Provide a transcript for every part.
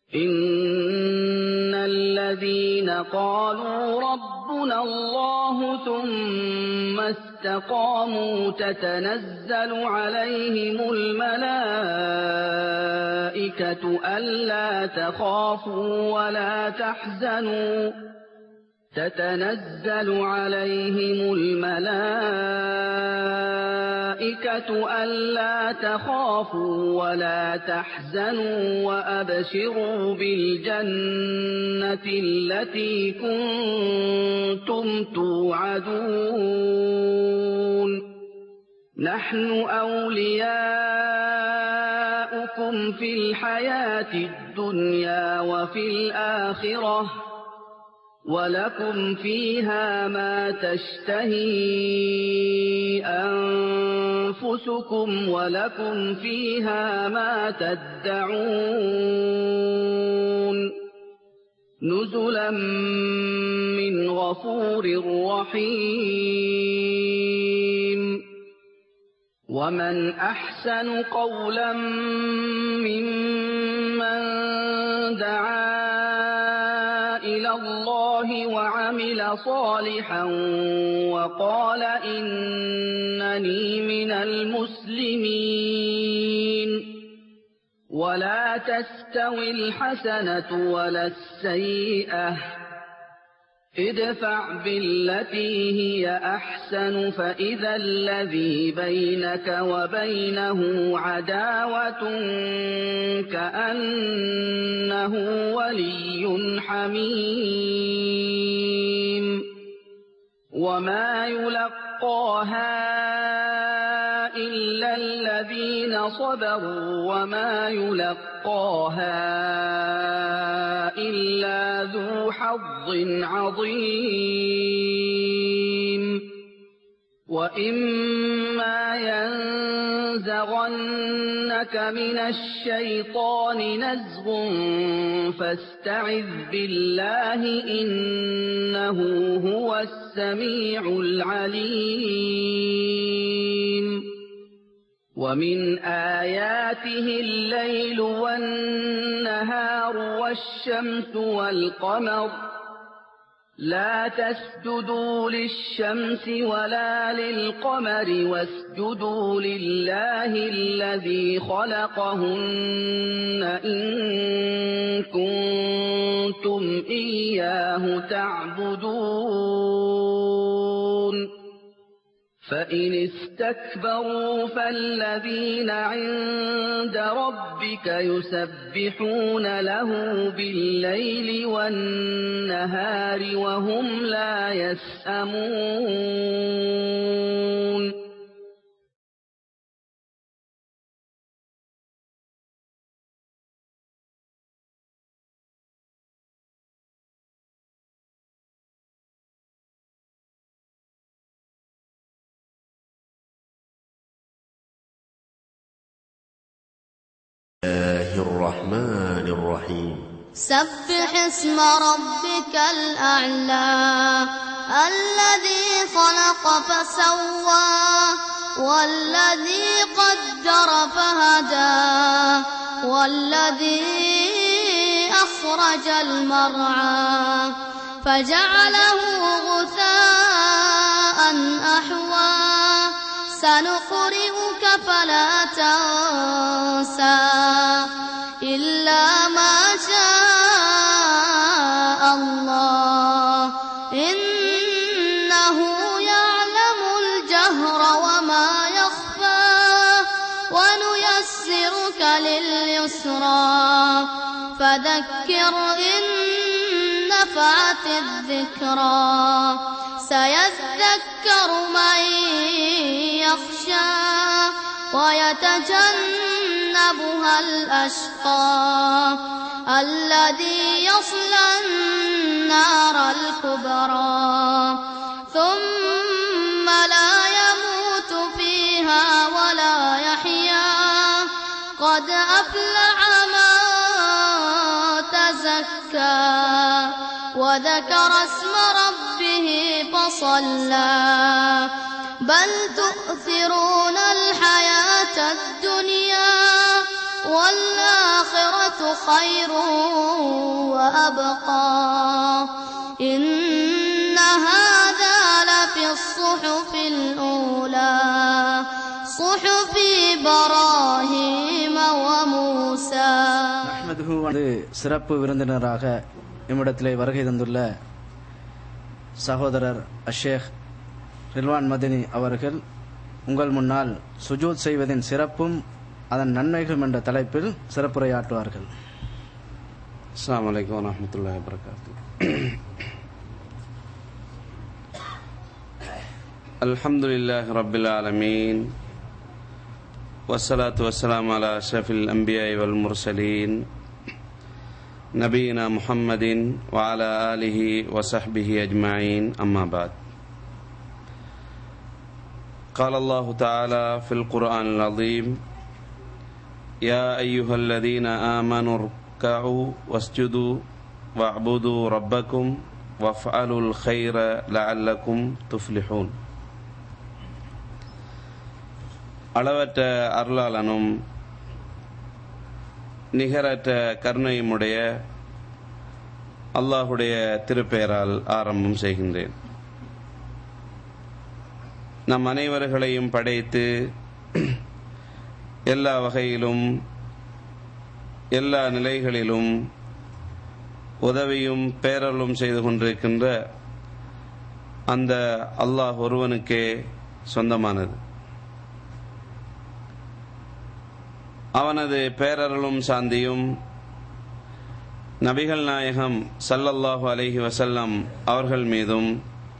إن الذين قالوا ربنا الله ثم استقاموا تتنزل عليهم الملائكة ألا تخافوا ولا تحزنوا تتنزل عليهم الملائكة ألا تخافوا ولا تحزنوا وأبشروا بالجنة التي كنتم توعدون نحن أولياؤكم في الحياة الدنيا وفي الآخرة ولكم فيها ما تشتهي أنفسكم ولكم فيها ما تدعون نزلا من غفور رحيم ومن أحسن قولا ممن دعا إلى الله وعمل صالحا وقال إنني من المسلمين ولا تستوي الحسنة ولا السيئة ادفع بالتي هي أحسن فإذا الذي بينك وبينه عداوة كأنه ولي حميم وما يلقاها إلا الذين صبروا وما يلقاها إلا ذو حظ عظيم وإما ينزغنك من الشيطان نزغ فاستعذ بالله إنه هو السميع العليم ومن آياته الليل والنهار والشمس والقمر لا تسجدوا للشمس ولا للقمر واسجدوا لله الذي خلقهن إن كنتم إياه تعبدون فإن استكبروا فالذين عند ربك يسبحون له بالليل والنهار وهم لا يسأمون الله الرحمن الرحيم سبح اسم ربك الأعلى الذي خلق فسوى والذي قدر فهدى والذي أخرج المرعى فجعله غثاء أحوى سنقرئك فلا تنسى إلا ما شاء الله إنه يعلم الجهر وما يخفى ونيسرك لليسرى فذكر إن نفعت الذكرى سيذكر من يخشى ويتجنبها الأشقى الذي يصلى النار الكبرى ثم لا يموت فيها ولا يحيا قد أفلح من تزكى وذكر اسم ربه فصلى بل تؤثرون الحياة الدنيا والآخرة خير وأبقى إن هذا لفي الصحف الأولى صحف إبراهيم وموسى அஹ்மதுஹு வந்து சிறப்பு விருந்தினராக இம்மிடத்திலே வருகை தந்துள்ள சகோதரர் அஷேக் ரில்வான் மதினி அவர்கள் உங்கள் முன்னால் சுஜூத் செய்வதின் சிறப்பும் அதன் நன்மைகளும் என்ற தலைப்பில் சிறப்புரையாற்றுவார்கள் السلام عليكم ورحمة الله وبركاته الحمد لله رب العالمين والصلاة والسلام على أشرف الأنبياء والمرسلين نبينا محمد وعلى آله وصحبه أجمعين أما بعد قال الله تعالى في القرآن العظيم يا أيها الذين آمنوا اركعوا واسجدوا واعبدوا ربكم وافعلوا الخير لعلكم تفلحون அளவற்ற அருளாளனும் நிகரற்ற கருணையுமுடைய அல்லாஹுடைய திருப்பெயரால் ஆரம்பம் செய்கின்றேன் நம் அனைவர்களையும் படைத்து எல்லா வகையிலும் எல்லா நிலைகளிலும் உதவியும் பேரலும் செய்து கொண்டிருக்கின்ற அந்த அல்லாஹ் ஒருவனுக்கே சொந்தமானது அவனது பேரருளும் சாந்தியும் நபிகள் நாயகம் சல்லல்லாஹு அலைஹி வசல்லம் அவர்கள் மீதும்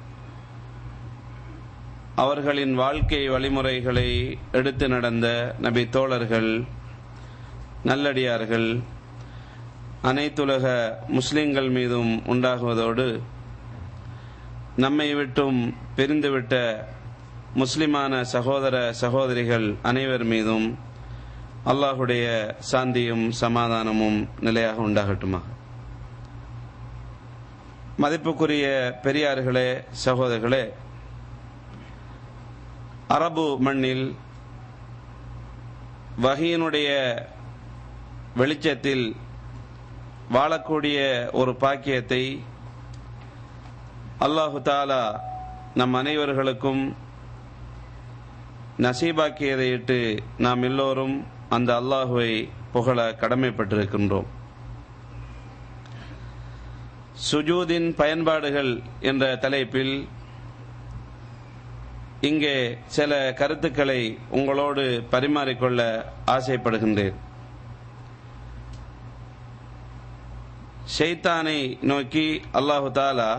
அவர்களின் வாழ்க்கை வழிமுறைகளை எடுத்து நடந்த நபி தோழர்கள் நல்லடியார்கள் அனைத்துலக முஸ்லிம்கள் மீதும் உண்டாகுவதோடு நம்மை விட்டும் பிரிந்துவிட்ட முஸ்லிமான சகோதர சகோதரிகள் அனைவர் மீதும் அல்லாஹுடைய சாந்தியும் சமாதானமும் நிலையாக உண்டாகட்டுமா மதிப்புக்குரிய பெரியார்களே சகோதரர்களே அரபு மண்ணில் வகையினுடைய வெளிச்சத்தில் வாழக்கூடிய ஒரு பாக்கியத்தை அல்லாஹு தாலா நம் அனைவர்களுக்கும் நசீபாக்கியதையிட்டு நாம் எல்லோரும் அந்த அல்லாஹுவை புகழ கடமைப்பட்டிருக்கின்றோம் சுஜூதின் பயன்பாடுகள் என்ற தலைப்பில் இங்கே சில கருத்துக்களை உங்களோடு பரிமாறிக்கொள்ள ஆசைப்படுகின்றேன் ஷைத்தானை நோக்கி அல்லாஹு தாலா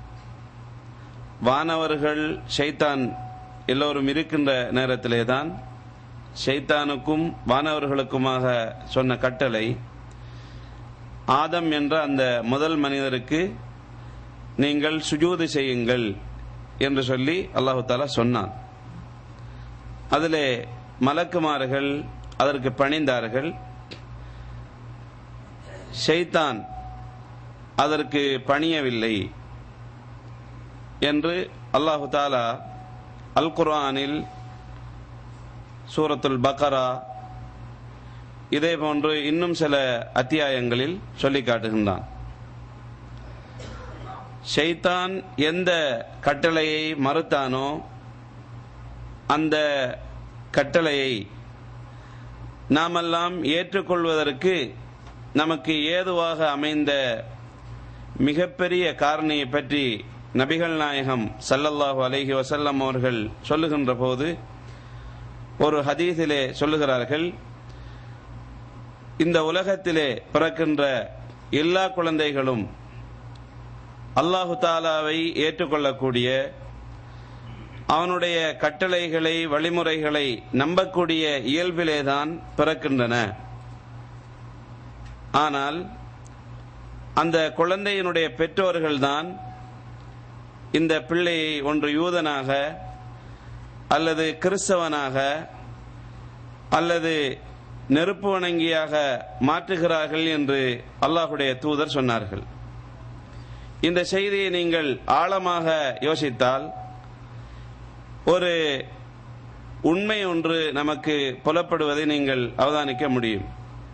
வானவர்கள் ஷைத்தான் எல்லோரும் இருக்கின்ற நேரத்திலே தான் ஷைத்தானுக்கும் வானவர்களுக்குமாக சொன்ன கட்டளை ஆதம் என்ற அந்த முதல் மனிதருக்கு நீங்கள் சுஜூது செய்யுங்கள் என்று சொல்லி அல்லாஹு தாலா சொன்னான் அதிலே மலக்குமார்கள் அதற்கு பணிந்தார்கள் ஷைத்தான் அதற்கு பணியவில்லை என்று அல்லாஹு தாலா அல் குர்ஆனில் சூரத்துல் பக்கரா இதே போன்று இன்னும் சில அத்தியாயங்களில் சொல்லி காட்டுகின்றான் ஷைத்தான் எந்த கட்டளையை மறுத்தானோ அந்த கட்டளையை நாமெல்லாம் ஏற்றுக்கொள்வதற்கு நமக்கு ஏதுவாக அமைந்த மிகப்பெரிய காரணியை பற்றி நபிகள் நாயகம் சல்லல்லாஹு அலைஹி வசல்லம் அவர்கள் சொல்லுகின்ற போது ஒரு ஹதீஸிலே சொல்லுகிறார்கள் இந்த உலகத்திலே பிறக்கின்ற எல்லா குழந்தைகளும் அல்லாஹு தாலாவை ஏற்றுக்கொள்ளக்கூடிய அவனுடைய கட்டளைகளை வழிமுறைகளை நம்பக்கூடிய இயல்பிலேதான் பிறக்கின்றன ஆனால் அந்த குழந்தையினுடைய பெற்றோர்கள்தான் இந்த பிள்ளையை ஒன்று யூதனாக அல்லது கிறிஸ்தவனாக அல்லது நெருப்பு வணங்கியாக மாற்றுகிறார்கள் என்று அல்லாஹுடைய தூதர் சொன்னார்கள் இந்த செய்தியை நீங்கள் ஆழமாக யோசித்தால் ஒரு உண்மை ஒன்று நமக்கு புலப்படுவதை நீங்கள் அவதானிக்க முடியும்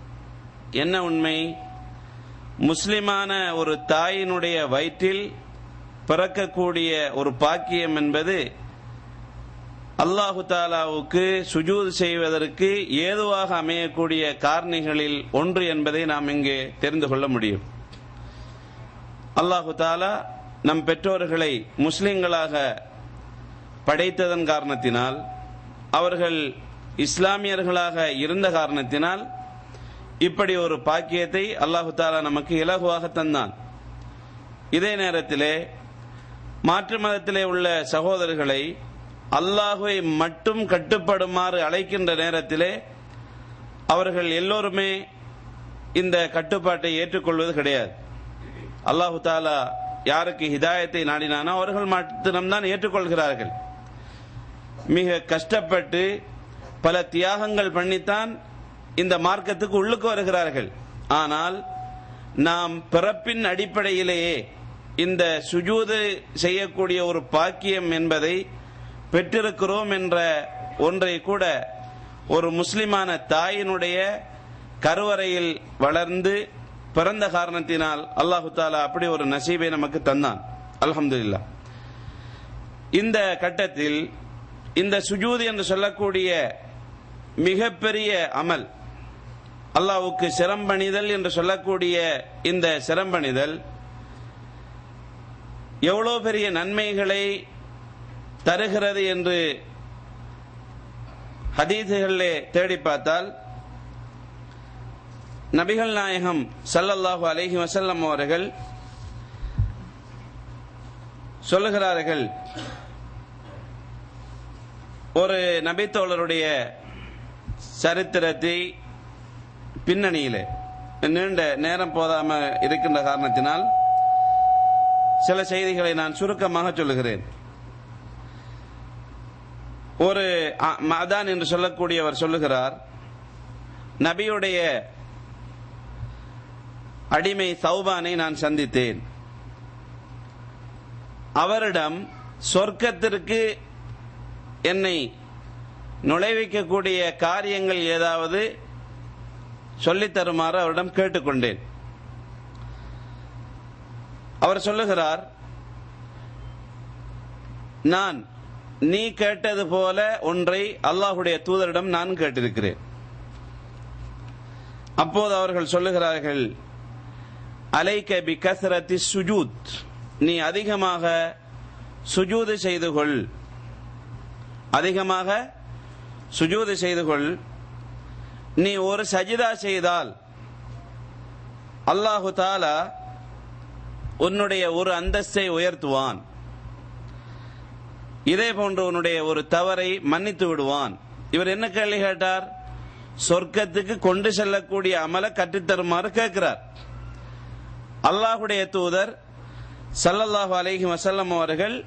என்ன உண்மை முஸ்லிமான ஒரு தாயினுடைய வயிற்றில் பிறக்கக்கூடிய ஒரு பாக்கியம் என்பது அல்லாஹு தாலாவுக்கு சுஜூத் செய்வதற்கு ஏதுவாக அமையக்கூடிய காரணிகளில் ஒன்று என்பதை நாம் இங்கு தெரிந்து கொள்ள முடியும் அல்லாஹு தாலா நம் பெற்றோர்களை முஸ்லிம்களாக படைத்ததன் காரணத்தினால் அவர்கள் இஸ்லாமியர்களாக இருந்த காரணத்தினால் இப்படி ஒரு பாக்கியத்தை அல்லாஹு தாலா நமக்கு இலகுவாக தந்தான் இதே நேரத்திலே மாற்று மதத்திலே உள்ள சகோதரர்களை அல்லாஹுவை மட்டும் கட்டுப்படுமாறு அழைக்கின்ற நேரத்திலே அவர்கள் எல்லோருமே இந்த கட்டுப்பாட்டை ஏற்றுக்கொள்வது கிடையாது அல்லாஹு தாலா யாருக்கு ஹிதாயத்தை நாடினானோ அவர்கள் மாத்திரம்தான் ஏற்றுக்கொள்கிறார்கள் மிக கஷ்டப்பட்டு பல தியாகங்கள் பண்ணித்தான் இந்த மார்க்கத்துக்கு உள்ளுக்கு வருகிறார்கள் ஆனால் நாம் பிறப்பின் அடிப்படையிலேயே இந்த சுஜூது செய்யக்கூடிய ஒரு பாக்கியம் என்பதை பெற்றிருக்கிறோம் என்ற ஒன்றை கூட ஒரு முஸ்லிமான தாயினுடைய கருவறையில் வளர்ந்து பிறந்த காரணத்தினால் அல்லாஹு தாலா அப்படி ஒரு நசீபை நமக்கு தந்தான் அல்ஹம்துலில்லா இந்த கட்டத்தில் இந்த சுஜூது என்று சொல்லக்கூடிய மிகப்பெரிய அமல் அல்லாவுக்கு சிரம்பணிதல் என்று சொல்லக்கூடிய இந்த சிரம்பணிதல் எவ்வளோ பெரிய நன்மைகளை தருகிறது என்று ஹதீதுகளிலே தேடி பார்த்தால் நபிகள் நாயகம் சல்லல்லாஹு அலைஹி வசல்லம் அவர்கள் சொல்லுகிறார்கள் ஒரு நபித்தோழருடைய சரித்திரத்தை பின்னணியிலே நீண்ட நேரம் போதாம இருக்கின்ற காரணத்தினால் சில செய்திகளை நான் சுருக்கமாக சொல்லுகிறேன் ஒரு மதான் என்று சொல்லக்கூடியவர் சொல்லுகிறார் நபியுடைய அடிமை சௌபானை நான் சந்தித்தேன் அவரிடம் சொர்க்கத்திற்கு என்னை நுழைவிக்கக்கூடிய காரியங்கள் ஏதாவது சொல்லித் தருமாறு அவரிடம் கேட்டுக்கொண்டேன் அவர் சொல்லுகிறார் நான் நீ கேட்டது போல ஒன்றை அல்லாஹுடைய தூதரிடம் நான் கேட்டிருக்கிறேன் அப்போது அவர்கள் சொல்லுகிறார்கள் அலைக்க பி கசரத்தி சுஜூத் நீ அதிகமாக சுஜூது செய்து கொள் அதிகமாக சுஜூது செய்து கொள் நீ ஒரு சஜிதா செய்தால் அல்லாஹு தாலா உன்னுடைய ஒரு அந்தஸ்தை உயர்த்துவான் இதே போன்று உன்னுடைய ஒரு தவறை மன்னித்து விடுவான் இவர் என்ன கேள்வி கேட்டார் சொர்க்கத்துக்கு கொண்டு செல்லக்கூடிய அமல கற்றுத்தருமாறு கேட்கிறார் அல்லாஹுடைய தூதர் சல்லல்லாஹு அலைஹி வசல்லம் அவர்கள்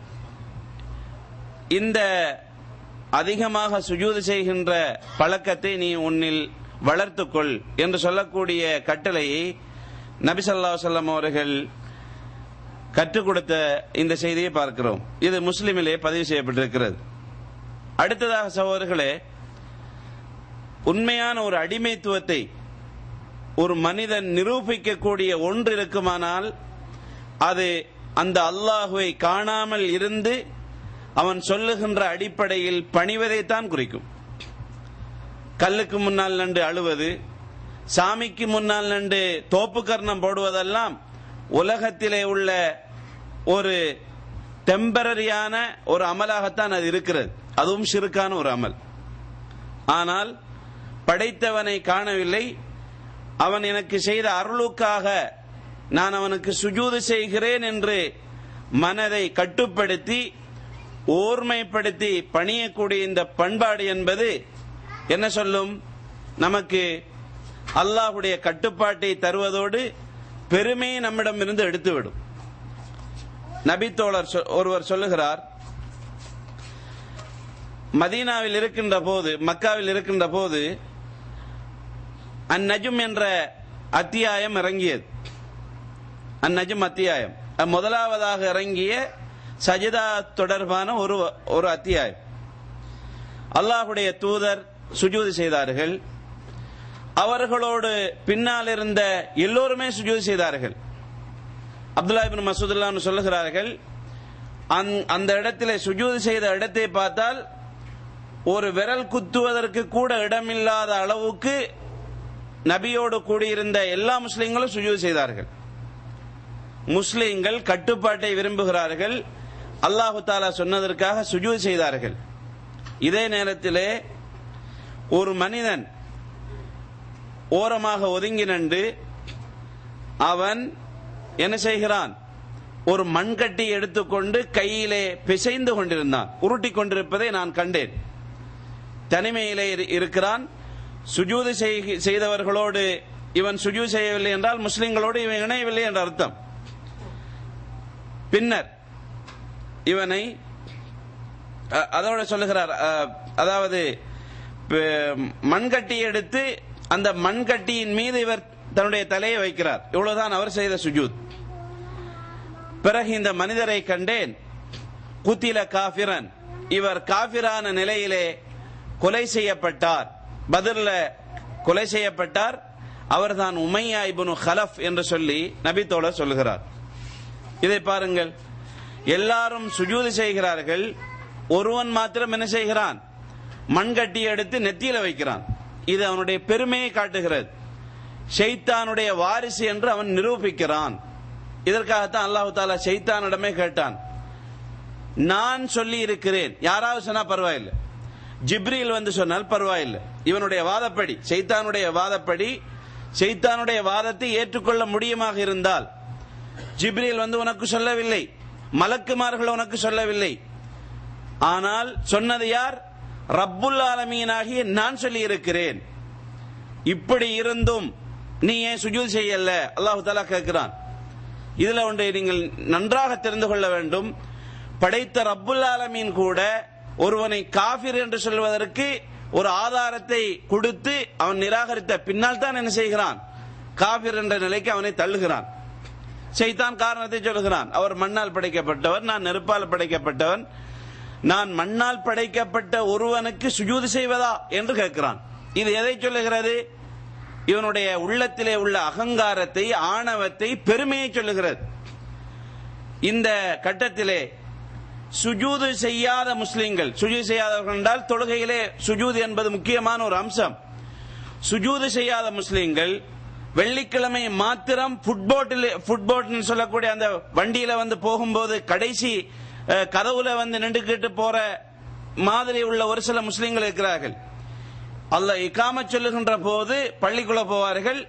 இந்த அதிகமாக சுஜூது செய்கின்ற பழக்கத்தை நீ உன்னில் வளர்த்துக்கொள் என்று சொல்லக்கூடிய கட்டளையை நபி சொல்லா சொல்லம் அவர்கள் கற்றுக் கொடுத்த இந்த செய்தியை பார்க்கிறோம் இது முஸ்லிமிலே பதிவு செய்யப்பட்டிருக்கிறது அடுத்ததாக சகோதரர்களே உண்மையான ஒரு அடிமைத்துவத்தை ஒரு மனிதன் நிரூபிக்கக்கூடிய ஒன்று இருக்குமானால் அது அந்த அல்லாஹுவை காணாமல் இருந்து அவன் சொல்லுகின்ற அடிப்படையில் பணிவதைத்தான் குறிக்கும் கல்லுக்கு முன்னால் நண்டு அழுவது சாமிக்கு முன்னால் நண்டு தோப்பு கர்ணம் போடுவதெல்லாம் உலகத்திலே உள்ள ஒரு டெம்பரரியான ஒரு அமலாகத்தான் அது இருக்கிறது அதுவும் சிறுக்கான ஒரு அமல் ஆனால் படைத்தவனை காணவில்லை அவன் எனக்கு செய்த அருளுக்காக நான் அவனுக்கு சுஜூது செய்கிறேன் என்று மனதை கட்டுப்படுத்தி ஓர்மைப்படுத்தி பணியக்கூடிய இந்த பண்பாடு என்பது என்ன சொல்லும் நமக்கு அல்லாஹுடைய கட்டுப்பாட்டை தருவதோடு பெருமையை நம்மிடமிருந்து எடுத்துவிடும் நபித்தோழர் ஒருவர் சொல்லுகிறார் மதீனாவில் இருக்கின்ற போது மக்காவில் இருக்கின்ற போது அந்நஜும் என்ற அத்தியாயம் இறங்கியது அந்நஜும் அத்தியாயம் முதலாவதாக இறங்கிய சஜிதா தொடர்பான ஒரு ஒரு அத்தியாயம் அல்லாஹுடைய தூதர் சுஜூதி செய்தார்கள் அவர்களோடு பின்னால் இருந்த எல்லோருமே சுஜூது செய்தார்கள் அப்துல்லா இபின் மசூதுல்லான்னு சொல்லுகிறார்கள் அந்த- அந்த இடத்திலே சுஜூது செய்த இடத்தை பார்த்தால் ஒரு விரல் குத்துவதற்கு கூட இடமில்லாத அளவுக்கு நபியோடு கூடியிருந்த எல்லா முஸ்லிம்களும் சுஜூது செய்தார்கள் முஸ்லிம்கள் கட்டுப்பாட்டை விரும்புகிறார்கள் அல்லாஹு தாலா சொன்னதற்காக சுஜூது செய்தார்கள் இதே நேரத்திலே ஒரு மனிதன் ஓரமாக ஒதுங்கி நின்று அவன் என்ன செய்கிறான் ஒரு மண்கட்டி எடுத்துக்கொண்டு கையிலே பிசைந்து கொண்டிருந்தான் உருட்டி கொண்டிருப்பதை நான் கண்டேன் தனிமையிலே இரு- இருக்கிறான் சுஜூது செய்- செய்தவர்களோடு இவன் சுஜூ செய்யவில்லை என்றால் முஸ்லிம்களோடு இவன் இணையவில்லை என்ற அர்த்தம் பின்னர் இவனை அ- அதோட சொல்லுகிறார் அ, அதாவது ப- மண்கட்டி எடுத்து அந்த மண்கட்டியின் மீது இவர் தன்னுடைய தலையை வைக்கிறார் இவ்வளவுதான் அவர் செய்த சுஜூத் பிறகு இந்த மனிதரை கண்டேன் குத்தில காபிரன் இவர் காபிரான நிலையிலே கொலை செய்யப்பட்டார் பதில்ல கொலை செய்யப்பட்டார் அவர்தான் உமையா இப்னு ஹலஃப் என்று சொல்லி நபித்தோழர் சொல்லுகிறார் இதை பாருங்கள் எல்லாரும் சுஜூது செய்கிறார்கள் ஒருவன் மாத்திரம் என்ன செய்கிறான் மண்கட்டி எடுத்து நெத்தியில வைக்கிறான் இது அவனுடைய பெருமையை காட்டுகிறது ஷைத்தானுடைய வாரிசு என்று அவன் நிரூபிக்கிறான் இதற்காகத்தான் அல்லாஹு தாலா ஷைத்தானிடமே கேட்டான் நான் சொல்லி இருக்கிறேன் யாராவது சொன்னா பரவாயில்லை ஜிப்ரீல் வந்து சொன்னால் பரவாயில்லை இவனுடைய வாதப்படி ஷைத்தானுடைய வாதப்படி ஷைத்தானுடைய வாதத்தை ஏற்றுக்கொள்ள முடியுமாக இருந்தால் ஜிப்ரீல் வந்து உனக்கு சொல்லவில்லை மலக்குமார்கள் உனக்கு சொல்லவில்லை ஆனால் சொன்னது யார் ரப்புல் ஆலமீனாகிய நான் சொல்லி இருக்கிறேன் இப்படி இருந்தும் நீ ஏன் சுஜூத் செய்யல அல்லாஹு தாலா கேட்கிறான் இதுல ஒன்றை நீங்கள் நன்றாக தெரிந்து கொள்ள வேண்டும் படைத்த ரப்புல் ஆலமீன் கூட ஒருவனை காஃபிர் என்று சொல்வதற்கு ஒரு ஆதாரத்தை கொடுத்து அவன் நிராகரித்த பின்னால் தான் என்ன செய்கிறான் காஃபிர் என்ற நிலைக்கு அவனை தள்ளுகிறான் செய்தான் காரணத்தை சொல்லுகிறான் அவர் மண்ணால் படைக்கப்பட்டவர் நான் நெருப்பால் படைக்கப்பட்டவன் நான் மண்ணால் படைக்கப்பட்ட ஒருவனுக்கு சுஜூது செய்வதா என்று கேட்கிறான் இது எதை சொல்லுகிறது இவனுடைய உள்ளத்திலே உள்ள அகங்காரத்தை ஆணவத்தை பெருமையை சொல்லுகிறது இந்த கட்டத்திலே சுஜூது செய்யாத முஸ்லிம்கள் சுஜூது செய்யாதவர்கள் என்றால் தொழுகையிலே சுஜூது என்பது முக்கியமான ஒரு அம்சம் சுஜூது செய்யாத முஸ்லிம்கள் வெள்ளிக்கிழமை மாத்திரம் ஃபுட்போட்டில் ஃபுட்போட்னு சொல்லக்கூடிய அந்த வண்டியில வந்து போகும்போது கடைசி அஹ், கதவுல வந்து நின்றுக்கிட்டு போற மாதிரி உள்ள ஒரு சில முஸ்லிம்கள் இருக்கிறார்கள் அல்லாஹ் இக்காம சொல்லுகின்ற போது பள்ளிக்குள்ள போவார்கள்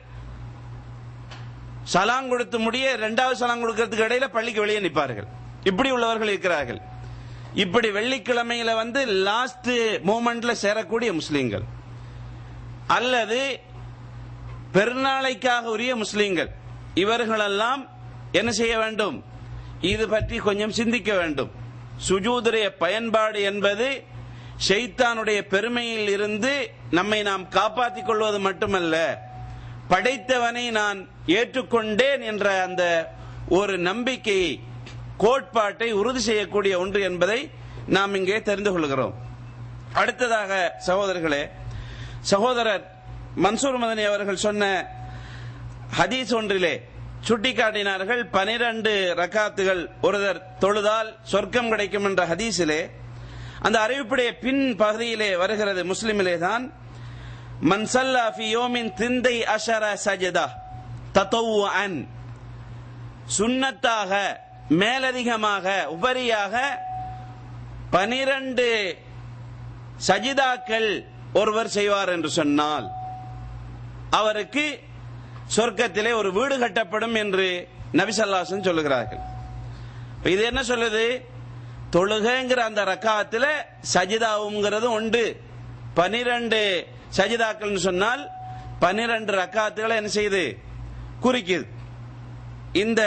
சலாங் கொடுத்து முடிய இரண்டாவது சலாங் கொடுக்கறதுக்கு இடையில பள்ளிக்கு வெளியே நிற்பார்கள் இப்படி உள்ளவர்கள் இருக்கிறார்கள் இப்படி வெள்ளிக்கிழமையில வந்து லாஸ்ட் மூமெண்ட்ல சேரக்கூடிய முஸ்லிம்கள் அல்லது பெருநாளைக்காக உரிய முஸ்லிம்கள் இவர்களெல்லாம் என்ன செய்ய வேண்டும் இது பற்றி கொஞ்சம் சிந்திக்க வேண்டும் சுஜூதுடைய பயன்பாடு என்பது ஷைத்தானுடைய பெருமையில் இருந்து நம்மை நாம் காப்பாற்றிக் கொள்வது மட்டுமல்ல படைத்தவனை நான் ஏற்றுக்கொண்டேன் என்ற அந்த ஒரு நம்பிக்கையை கோட்பாட்டை உறுதி செய்யக்கூடிய ஒன்று என்பதை நாம் இங்கே தெரிந்து கொள்கிறோம் அடுத்ததாக சகோதரர்களே சகோதரர் மன்சூர் மதனி அவர்கள் சொன்ன ஹதீஸ் ஒன்றிலே சுட்டிக்காட்டினார்கள் பனிரெண்டு ரக்காத்துகள் ஒருவர் தொழுதால் சொர்க்கம் கிடைக்கும் என்ற ஹதீஸிலே அந்த அறிவிப்புடைய பின் பகுதியிலே வருகிறது முஸ்லிமிலே தான் மன் சல்லா ஃபி யோமின் திந்தை அஷர சஜதா தத்தவுஅன் சுன்னத்தாக மேலதிகமாக உபரியாக பனிரண்டு சஜிதாக்கள் ஒருவர் செய்வார் என்று சொன்னால் அவருக்கு சொர்க்கத்திலே ஒரு வீடு கட்டப்படும் என்று நபிசல்லாசன் சொல்லுகிறார்கள் இப்ப இது என்ன சொல்லுது தொழுகைங்கிற அந்த ரக்காத்துல சஜிதாவுங்கிறது உண்டு பனிரெண்டு சஜிதாக்கள்னு சொன்னால் பனிரெண்டு ரக்காத்துகளை என்ன செய்யுது குறிக்குது இந்த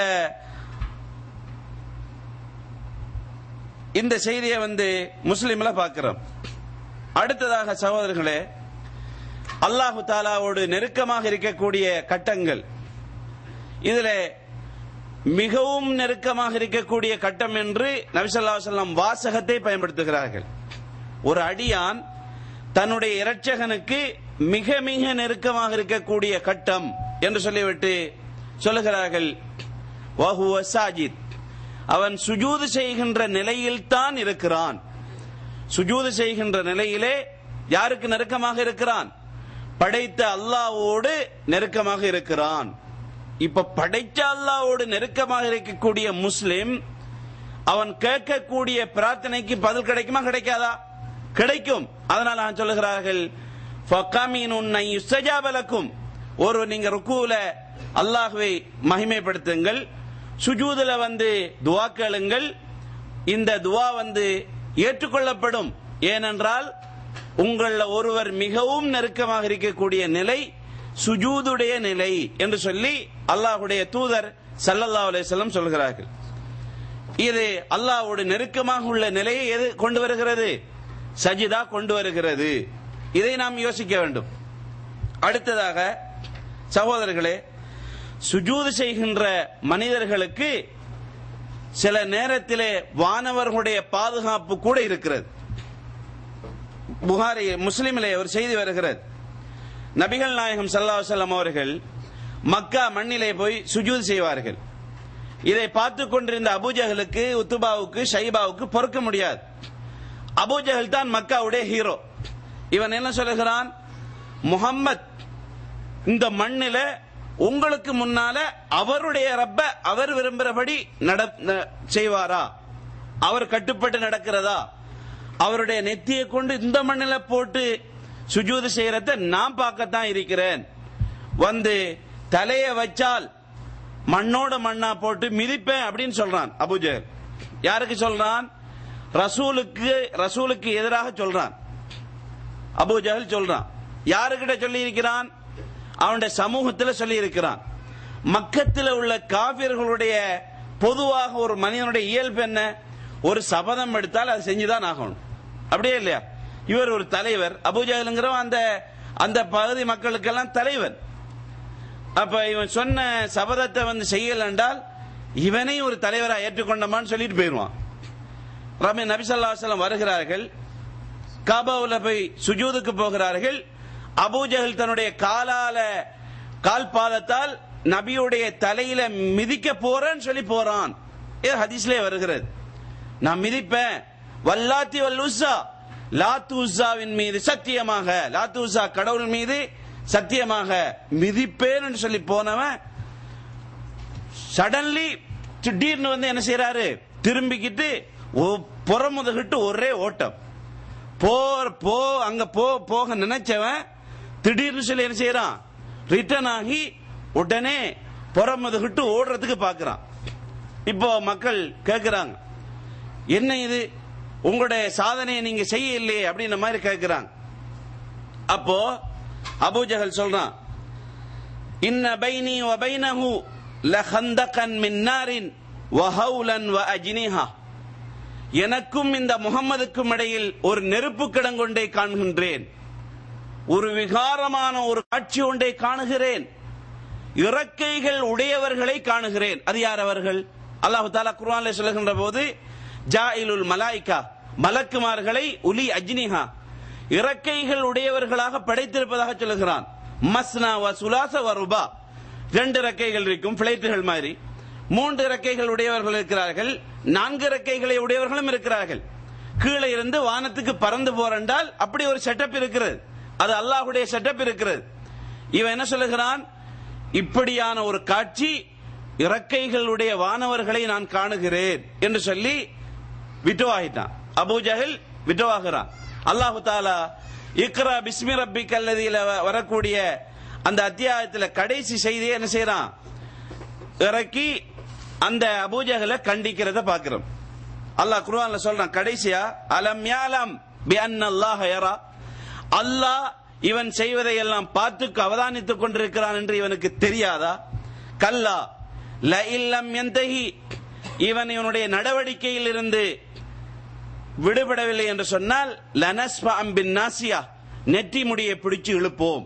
இந்த செய்தியை வந்து முஸ்லிம்ல பார்க்கிறோம் அடுத்ததாக சகோதரர்களே அல்லாஹு தாலாவோடு நெருக்கமாக இருக்கக்கூடிய கட்டங்கள் இதுல மிகவும் நெருக்கமாக இருக்கக்கூடிய கட்டம் என்று நபிசல்லா சொல்லம் வாசகத்தை பயன்படுத்துகிறார்கள் ஒரு அடியான் தன்னுடைய இரட்சகனுக்கு மிக மிக நெருக்கமாக இருக்கக்கூடிய கட்டம் என்று சொல்லிவிட்டு சொல்லுகிறார்கள் வஹுவ சாஜித் அவன் சுஜூது செய்கின்ற நிலையில் தான் இருக்கிறான் சுஜூது செய்கின்ற நிலையிலே யாருக்கு நெருக்கமாக இருக்கிறான் படைத்த அல்லாவோடு நெருக்கமாக இருக்கிறான் இப்ப படைத்த அல்லாவோடு நெருக்கமாக இருக்கக்கூடிய முஸ்லிம் அவன் கேட்கக்கூடிய பிரார்த்தனைக்கு பதில் கிடைக்குமா கிடைக்காதா கிடைக்கும் அதனால நான் சொல்லுகிறார்கள் யுஸ்தஜாபலக்கும் ஒரு நீங்க ருக்குல அல்லாஹ்வை மகிமைப்படுத்துங்கள் சுஜூதுல வந்து துவா கேளுங்கள் இந்த துவா வந்து ஏற்றுக்கொள்ளப்படும் ஏனென்றால் உங்கள ஒருவர் மிகவும் நெருக்கமாக இருக்கக்கூடிய நிலை சுஜூதுடைய நிலை என்று சொல்லி அல்லாஹுடைய தூதர் சல்லல்லா அலிஸ்லம் சொல்கிறார்கள் இது அல்லாஹ்வோடு நெருக்கமாக உள்ள நிலையை எது கொண்டு வருகிறது சஜிதா கொண்டு வருகிறது இதை நாம் யோசிக்க வேண்டும் அடுத்ததாக சகோதரர்களே சுஜூது செய்கின்ற மனிதர்களுக்கு சில நேரத்திலே வானவர்களுடைய பாதுகாப்பு கூட இருக்கிறது புகாரி முஸ்லிமிலே ஒரு செய்தி வருகிறது நபிகள் நாயகம் சல்லா செல்லம் அவர்கள் மக்கா மண்ணிலே போய் சுஜூத் செய்வார்கள் இதை பார்த்து கொண்டிருந்த அபூஜகளுக்கு உத்துபாவுக்கு ஷைபாவுக்கு பொறுக்க முடியாது அபூஜஹல் தான் மக்காவுடைய ஹீரோ இவன் என்ன சொல்லுகிறான் முகம்மத் இந்த மண்ணில உங்களுக்கு முன்னால அவருடைய ரப்ப அவர் விரும்புகிறபடி நட செய்வாரா அவர் கட்டுப்பட்டு நடக்கிறதா அவருடைய நெத்தியை கொண்டு இந்த மண்ணில போட்டு சுஜூது செய்யறத நான் பார்க்கத்தான் இருக்கிறேன் வந்து தலைய வச்சால் மண்ணோட மண்ணா போட்டு மிதிப்பேன் அப்படின்னு சொல்றான் அபுஜர் யாருக்கு சொல்றான் ரசூலுக்கு ரசூலுக்கு எதிராக சொல்றான் அபுஜஹல் சொல்றான் யாருக்கிட்ட சொல்லி இருக்கிறான் அவனுடைய சமூகத்தில் சொல்லி இருக்கிறான் மக்கத்தில் உள்ள காவியர்களுடைய பொதுவாக ஒரு மனிதனுடைய இயல்பு என்ன ஒரு சபதம் எடுத்தால் அதை செஞ்சுதான் ஆகணும் அப்படியே இல்லையா இவர் ஒரு தலைவர் அபுஜஹலுங்கிறவன் அந்த அந்த பகுதி மக்களுக்கெல்லாம் தலைவர் அப்ப இவன் சொன்ன சபதத்தை வந்து செய்யல என்றால் இவனை ஒரு தலைவரா ஏற்றுக்கொண்டமான்னு சொல்லிட்டு போயிடுவான் ரமி நபிசல்லாசலம் வருகிறார்கள் காபாவில் போய் சுஜூதுக்கு போகிறார்கள் அபூஜஹல் தன்னுடைய காலால கால் பாதத்தால் நபியுடைய தலையில மிதிக்க போறேன்னு சொல்லி போறான் இது ஹதீஸ்லே வருகிறது நான் மிதிப்பேன் வல்லாத்தி வல்லுசா லாத்து உஸாவின் மீது சத்தியமாக லாத்து உஸா கடவுள் மீது சத்தியமாக மிதிப்பேன் சொல்லி போனவன் சடன்லி திடீர்னு வந்து என்ன செய்யறாரு திரும்பிக்கிட்டு புறமுதுகிட்டு ஒரே ஓட்டம் போர் போ அங்க போ போக நினைச்சவன் திடீர்னு சொல்லி என்ன செய்யறான் ரிட்டர்ன் ஆகி உடனே புறமுதுகிட்டு ஓடுறதுக்கு பாக்குறான் இப்போ மக்கள் கேட்கிறாங்க என்ன இது உங்களுடைய சாதனையை நீங்க செய்ய இல்லையே அப்படின்ற மாதிரி கேட்கிறாங்க அப்போ அபூஜஹல் சொல்றான் இன்ன பைனி வ பைனஹு லஹந்தகன் மின் நாரின் வஹவுலன் வ அஜ்னிஹா எனக்கும் இந்த முகம்மதுக்கும் இடையில் ஒரு நெருப்பு கிடங்கொண்டே காண்கின்றேன் ஒரு விகாரமான ஒரு காட்சி ஒன்றை காணுகிறேன் இறக்கைகள் உடையவர்களை காணுகிறேன் அது யார் அவர்கள் அல்லாஹு தாலா குர்ஆன்ல சொல்லுகின்ற போது ஜாயிலுல் மலாய்கா மலக்குமார்களை உலி அஜ்னிஹா இறக்கைகள் உடையவர்களாக படைத்திருப்பதாக சொல்லுகிறான் மஸ்னா வ சுலாச வ ருபா ரெண்டு இறக்கைகள் இருக்கும் பிளைட்டுகள் மாதிரி மூன்று இறக்கைகள் உடையவர்கள் இருக்கிறார்கள் நான்கு இறக்கைகளை உடையவர்களும் இருக்கிறார்கள் கீழே இருந்து வானத்துக்கு பறந்து போறென்றால் அப்படி ஒரு செட்டப் இருக்கிறது அது அல்லாஹுடைய செட்டப் இருக்கிறது இவன் என்ன சொல்லுகிறான் இப்படியான ஒரு காட்சி இறக்கைகளுடைய வானவர்களை நான் காணுகிறேன் என்று சொல்லி விட்டுவாகிட்டான் அபூ ஜஹல் விட்டுவாகிறான் அல்லாஹு தாலா இக்ரா பிஸ்மி ரப்பி கல்லதியில வரக்கூடிய அந்த அத்தியாயத்தில் கடைசி செய்தியை என்ன செய்யறான் இறக்கி அந்த அபூஜகலை கண்டிக்கிறத பாக்குறோம் அல்லாஹ் குர்ஆன்ல சொல்றான் கடைசியா அலம் யாலம் பி அல்லாஹ் யரா அல்லாஹ் இவன் செய்வதை எல்லாம் பார்த்து அவதானித்துக் கொண்டிருக்கிறான் என்று இவனுக்கு தெரியாதா கல்லா ல இல்லம் எந்தகி இவன் இவனுடைய நடவடிக்கையில் இருந்து விடுபடவில்லை என்று சொன்னால் லனஸ்பா அம்பின் நாசியா நெற்றி முடியை பிடிச்சு இழுப்போம்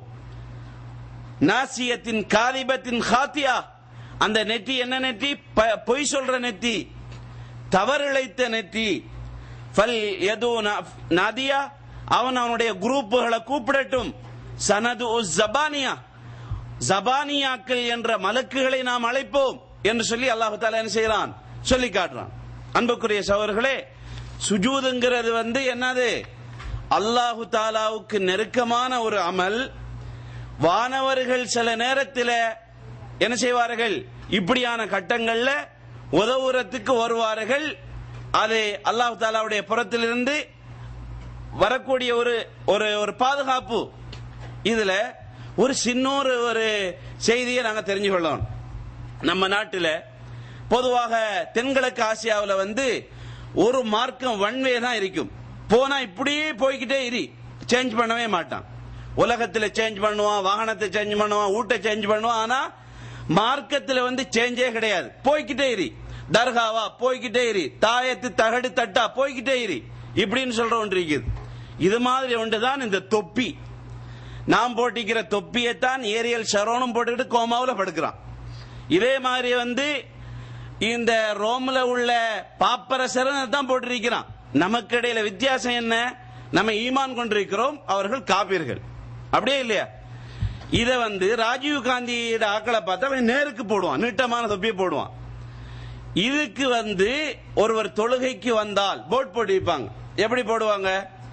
நாசியத்தின் காதிபத்தின் ஹாத்தியா அந்த நெத்தி என்ன நெத்தி ப- பொய் சொல்ற நெத்தி தவறிழைத்த நெத்தி ஃபல் எது நாதியா அவன் அவனுடைய குரூப்புகளை கூப்பிடட்டும் சனது ஜபானியா ஜபானியாக்கள் என்ற மலக்குகளை நாம் அழைப்போம் என்று சொல்லி அல்லாஹு தாலா என்ன செய்யறான் சொல்லி காட்டுறான் அன்புக்குரிய சவர்களே சுஜூதுங்கிறது வந்து என்னது அல்லாஹு தாலாவுக்கு நெருக்கமான ஒரு அமல் வானவர்கள் சில நேரத்தில் என்ன செய்வார்கள் இப்படியான கட்டங்கள்ல உதவுறதுக்கு வருவார்கள் அது அல்லாஹு தாலாவுடைய புறத்திலிருந்து வரக்கூடிய ஒரு ஒரு ஒரு பாதுகாப்பு இதுல ஒரு சின்னொரு ஒரு செய்தியை நாங்க தெரிஞ்சு கொள்ளணும் நம்ம நாட்டில் பொதுவாக தென்கிழக்கு ஆசியாவில் வந்து ஒரு மார்க்கம் வன்வே தான் இருக்கும் போனா இப்படியே போய்கிட்டே இரு சேஞ்ச் பண்ணவே மாட்டான் உலகத்தில் சேஞ்ச் பண்ணுவான் வாகனத்தை சேஞ்ச் பண்ணுவான் ஊட்ட சேஞ்ச் பண்ணுவான் ஆனா மார்க்கத்தில் வந்து சேஞ்சே கிடையாது போய்கிட்டே இரு தர்காவா போய்கிட்டே இரு தாயத்து தகடு தட்டா போய்கிட்டே இரு இப்படின்னு சொல்ற ஒன்று இருக்குது இது மாதிரி ஒன்று தான் இந்த தொப்பி நாம் போட்டிக்கிற தொப்பியைத்தான் ஏரியல் ஷரோனும் போட்டுக்கிட்டு கோமாவில் படுக்கிறான் இதே மாதிரி வந்து இந்த ரோம்ல உள்ள பாப்பரசரன் தான் போட்டிருக்கிறான் நமக்கு இடையில வித்தியாசம் என்ன நம்ம ஈமான் கொண்டிருக்கிறோம் அவர்கள் காப்பீர்கள் அப்படியே இல்லையா இத வந்து ராஜீவ் காந்தி ஆக்களை பார்த்தா அவன் நேருக்கு போடுவான் நீட்டமான தொப்பியை போடுவான் இதுக்கு வந்து ஒருவர் தொழுகைக்கு வந்தால் போட் போட்டு வைப்பாங்க எப்படி போடுவாங்க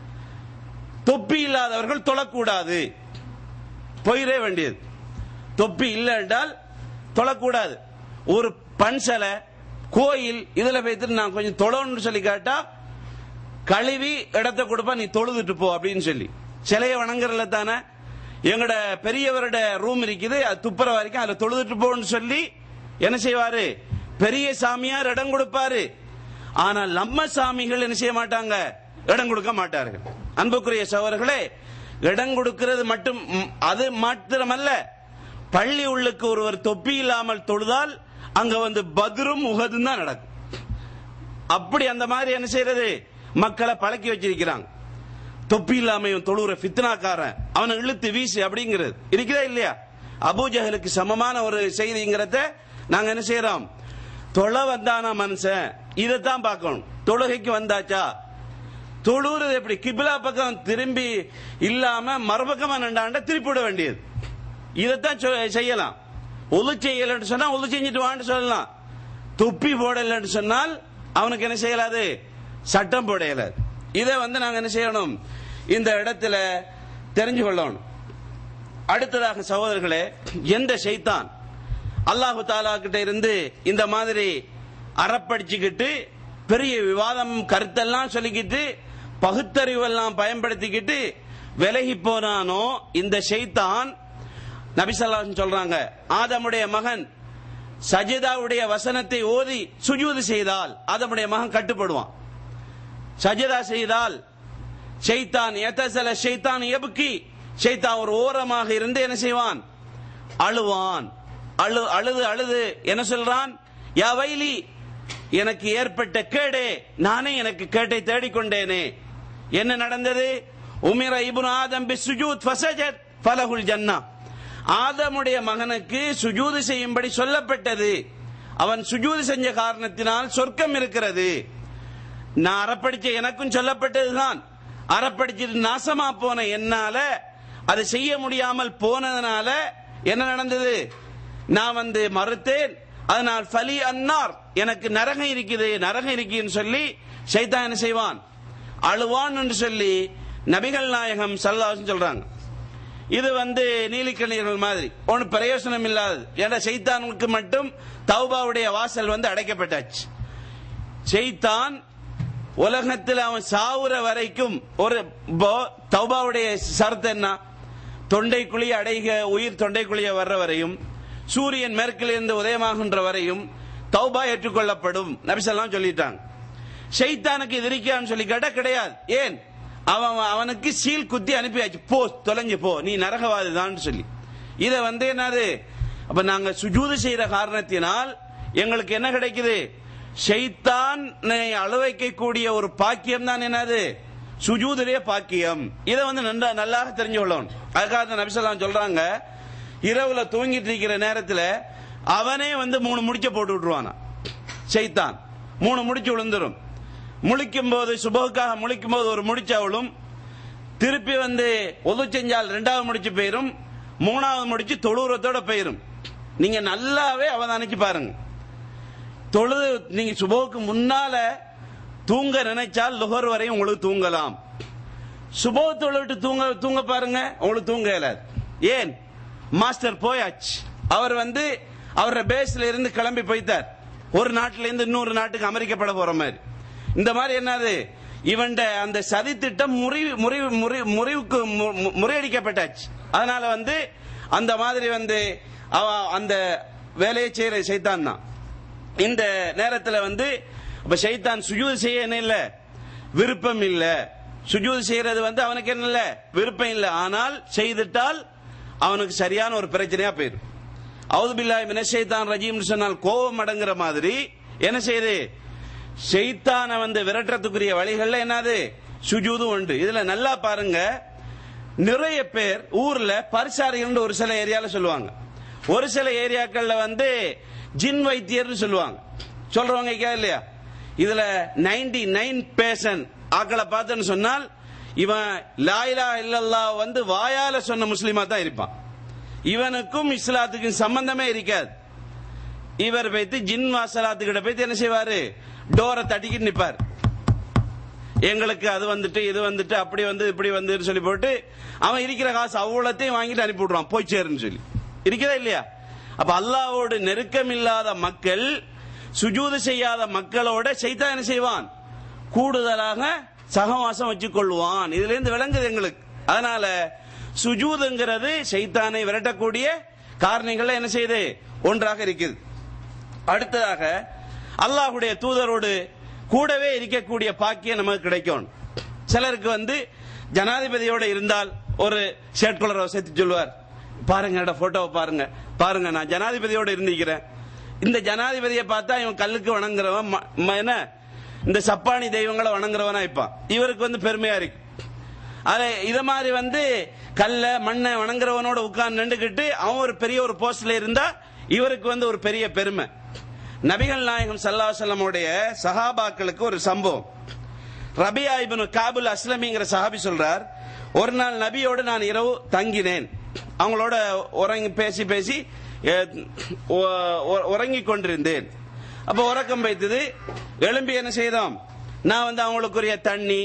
தொப்பி இல்லாதவர்கள் தொழக்கூடாது போயிடே வேண்டியது தொப்பி இல்லை என்றால் தொழக்கூடாது ஒரு பன்சலை கோயில் இதுல வைத்துட்டு நான் கொஞ்சம் தொழணும்னு சொல்லி கேட்டா கழுவி இடத்த கொடுப்பா நீ தொழுதுட்டு போ அப்படின்னு சொல்லி சிலையை வணங்குறதுல தானே எங்கட பெரியவரோட ரூம் இருக்குது அது துப்புற வரைக்கும் அதுல தொழுதுட்டு போன்னு சொல்லி என்ன செய்வாரு பெரிய சாமியார் இடம் கொடுப்பாரு ஆனா நம்ம சாமிகள் என்ன செய்ய மாட்டாங்க இடம் கொடுக்க மாட்டார்கள் அன்புக்குரிய சகோதரர்களே இடம் கொடுக்கிறது மட்டும் ம், அது மாத்திரமல்ல பள்ளி உள்ளுக்கு ஒருவர் தொப்பி இல்லாமல் தொழுதால் அங்க வந்து பத்ரும் உகதும் தான் நடக்கும் அப்படி அந்த மாதிரி என்ன செய்யறது மக்களை பழக்கி வச்சிருக்கிறாங்க தொப்பி இல்லாமையும் தொழுற ஃபித்னாக்காரன் அவனை இழுத்து வீசு அப்படிங்கிறது இருக்குதா இல்லையா அபூஜஹலுக்கு சமமான ஒரு செய்திங்கிறத நாங்க என்ன செய்யறோம் தொலை வந்தானா மனுஷன் இதைத்தான் பார்க்கணும் தொழுகைக்கு வந்தாச்சா தொழுறது எப்படி கிபிலா பக்கம் திரும்பி இல்லாம மறுபக்கமா நின்றாண்ட திருப்பி விட வேண்டியது இதைத்தான் சொ- செய்யலாம் ஒலு செய்யலன்னு சொன்னா ஒலு செஞ்சுட்டு வான்னு சொல்லலாம் துப்பி போடலன்னு சொன்னால் அவனுக்கு என்ன செய்யலாது சட்டம் போட இயலாது இதை வந்து நாங்க என்ன செய்யணும் இந்த இடத்துல தெரிஞ்சு கொள்ளணும் அடுத்ததாக சகோதரர்களே எந்த ஷைத்தான் அல்லாஹு தாலா கிட்ட இருந்து இந்த மாதிரி அறப்படிச்சுக்கிட்டு பெரிய விவாதம் கருத்தெல்லாம் சொல்லிக்கிட்டு பகுத்தறிவெல்லாம் பயன்படுத்திக்கிட்டு விலகி போனானோ இந்த ஷைத்தான் நபிசல்லாஹ் சொல்றாங்க ஆதமுடைய மகன் சஜிதாவுடைய வசனத்தை ஓதி சுஜூது செய்தால் ஆதமுடைய மகன் கட்டுப்படுவான் சஜிதா செய்தால் ஷைத்தான் எத்தசல ஷைத்தான் எபுக்கி ஷைத்தான் ஒரு ஓரமாக இருந்து என்ன செய்வான் அழுவான் அழு அழுது அழுது என்ன சொல்றான் யா வைலி எனக்கு ஏற்பட்ட கேடே நானே எனக்கு கேட்டை தேடிக்கொண்டேனே என்ன நடந்தது உமிர இப்னு ஆதம் பி சுஜூத் ஃபசஜத் ஃபலஹுல் ஜன்னா ஆதமுடைய மகனுக்கு சுஜூது செய்யும்படி சொல்லப்பட்டது அவன் சுஜூது செஞ்ச காரணத்தினால் சொர்க்கம் இருக்கிறது நான் அறப்படிச்ச எனக்கும் சொல்லப்பட்டதுதான் அறப்படிச்சிட்டு நாசமா போன என்னால அதை செய்ய முடியாமல் போனதுனால என்ன நடந்தது நான் வந்து மறுத்தேன் அதனால் ஃபலி அன்னார் எனக்கு நரகம் இருக்குது நரகம் இருக்குன்னு சொல்லி சைத்தான் என்ன செய்வான் அழுவான் என்று சொல்லி நபிகள் நாயகம் சல்லாசன் சொல்றாங்க இது வந்து நீலிக்கண்ணீர்கள் மாதிரி ஒன்றும் பிரயோசனம் இல்லாதது ஏன்னா சைத்தானுக்கு மட்டும் தௌபாவுடைய வாசல் வந்து அடைக்கப்பட்டாச்சு செய்தான் உலகத்தில் அவன் சாவுற வரைக்கும் ஒரு போ- தௌபாவுடைய சரத்து என்ன தொண்டைக்குழிய அடைக உயிர் தொண்டைக்குழிய வர்ற வரையும் சூரியன் மேற்கிலிருந்து உதயமாகின்ற வரையும் தௌபா ஏற்றுக்கொள்ளப்படும் நபிசல்லாம் சொல்லிட்டாங்க ஷைத்தானுக்கு இது இருக்கான்னு சொல்லி கேட்டா கிடையாது ஏன் அவன் அவனுக்கு சீல் குத்தி அனுப்பியாச்சு போ தொலைஞ்சு போ நீ நரகவாதிதான் சொல்லி இத வந்து என்னது அப்ப நாங்க சுஜூது செய்யற காரணத்தினால் எங்களுக்கு என்ன கிடைக்குது ஷைத்தான் அழுவைக்கக்கூடிய ஒரு பாக்கியம் தான் என்னது சுஜூதிலே பாக்கியம் இதை வந்து நன்றா நல்லாக தெரிஞ்சு கொள்ளணும் அதுக்காக தான் நபிசல்லாம் சொல்றாங்க இரவுல தூங்கிட்டு இருக்கிற நேரத்துல அவனே வந்து மூணு முடிச்ச போட்டு விட்டுருவானா ஷைத்தான் மூணு முடிச்சு விழுந்துரும் முழிக்கும் போது சுபகுக்காக முழிக்கும் போது ஒரு முடிச்சு அவளும் திருப்பி வந்து ஒது செஞ்சால் ரெண்டாவது முடிச்சு போயிரும் மூணாவது முடிச்சு தொழுவுறத்தோட போயிரும் நீங்க நல்லாவே அவதானிச்சு பாருங்க தொழுது நீங்க சுபோக்கு முன்னால தூங்க நினைச்சால் லுகர் வரையும் உங்களுக்கு தூங்கலாம் சுபோ தொழுவிட்டு தூங்க தூங்க பாருங்க உங்களுக்கு தூங்க இயலாது ஏன் மாஸ்டர் போயாச்சு அவர் வந்து அவரோட பேஸ்ல இருந்து கிளம்பி போய்த்தார் ஒரு நாட்டில இருந்து இன்னொரு நாட்டுக்கு அமெரிக்கப்பட போற மாதிரி இந்த மாதிரி என்னது இவன்ட அந்த சதி திட்டம் முறிவு முறிவு முறி- முறிவுக்கு மு- மு- முறியடிக்கப்பட்டாச்சு அதனால வந்து அந்த மாதிரி வந்து அவ அந்த வேலையை செய்யற சைத்தான் தான் இந்த நேரத்துல வந்து அப்ப சைத்தான் சுஜூது செய்ய என்ன இல்ல விருப்பம் இல்ல சுஜூது செய்யறது வந்து அவனுக்கு என்ன இல்ல விருப்பம் இல்ல ஆனால் செய்துட்டால் அவனுக்கு சரியான ஒரு பிரச்சனையா போயிடும் அவுதுபில்லாய் மினஷைத்தான் ரஜீம் சொன்னால் கோபம் அடங்குற மாதிரி என்ன செய்யுது ஷைத்தானை வந்து விரட்டுறதுக்குரிய வழிகள்ல என்னது சுஜூதும் உண்டு இதுல நல்லா பாருங்க நிறைய பேர் ஊர்ல பரிசாரிகள் ஒரு சில ஏரியால சொல்லுவாங்க ஒரு சில ஏரியாக்கள்ல வந்து ஜின் வைத்தியர்னு சொல்லுவாங்க சொல்றவங்க இருக்கா இல்லையா இதுல 99% நைன் பேர்சன்ட் ஆக்களை பார்த்தேன்னு சொன்னால் இவன் லாயிலா இல்லல்லா வந்து வாயால சொன்ன முஸ்லீமா தான் இருப்பான் இவனுக்கும் இஸ்லாத்துக்கும் சம்பந்தமே இருக்காது இவர் போய்த்து ஜின் வாசலாத்துக்கிட்ட போய்த்து என்ன செய்வாரு டோரை தட்டிக்கிட்டு நிப்பார் எங்களுக்கு அது வந்துட்டு இது வந்துட்டு அப்படி வந்து இப்படி வந்து சொல்லி போட்டு அவன் இருக்கிற காசு அவ்வளோத்தையும் வாங்கிட்டு அனுப்பி விடுறான் போய் சேருன்னு சொல்லி இருக்கிறதா இல்லையா அப்ப அல்லாவோடு நெருக்கம் இல்லாத மக்கள் சுஜூது செய்யாத மக்களோட செய்தா என்ன செய்வான் கூடுதலாக சகவாசம் வச்சுக் கொள்வான் இதுல இருந்து விளங்குது எங்களுக்கு அதனால சுஜூதுங்கிறது சைத்தானை விரட்டக்கூடிய காரணிகள் என்ன செய்யுது ஒன்றாக இருக்குது அடுத்ததாக அல்லாஹ்வுடைய தூதரோடு கூடவே இருக்கக்கூடிய பாக்கியம் நமக்கு கிடைக்கும் சிலருக்கு வந்து ஜனாதிபதியோட இருந்தால் ஒரு ஷர்ட் கலரை சேர்த்து சொல்லுவார் பாருங்க என்னோட போட்டோவை பாருங்க பாருங்க நான் ஜனாதிபதியோட இருந்திருக்கிறேன் இந்த ஜனாதிபதியை பார்த்தா இவன் கல்லுக்கு வணங்குறவன் ம- ம- என்ன இந்த சப்பானி தெய்வங்களை வணங்குறவனா இருப்பான் இவருக்கு வந்து பெருமையா இருக்கு அது இத மாதிரி வந்து கல்ல மண்ணை வணங்குறவனோட உட்கார்ந்து நின்றுகிட்டு அவன் ஒரு பெரிய ஒரு போஸ்ட்ல இருந்தா இவருக்கு வந்து ஒரு பெரிய பெருமை நபிகள் நாயகம் சல்லாஹல்லமுடைய சஹாபாக்களுக்கு ஒரு சம்பவம் ரபியா இப்னு காபுல் அஸ்லமிங்கிற சஹாபி சொல்றார் ஒரு நாள் நபியோடு நான் இரவு தங்கினேன் அவங்களோட உறங்கி பேசி பேசி அஹ், உ- உ- உறங்கிக் கொண்டிருந்தேன் அப்ப உறக்கம் வைத்தது எழும்பி என்ன செய்தோம் நான் வந்து அவங்களுக்குரிய தண்ணி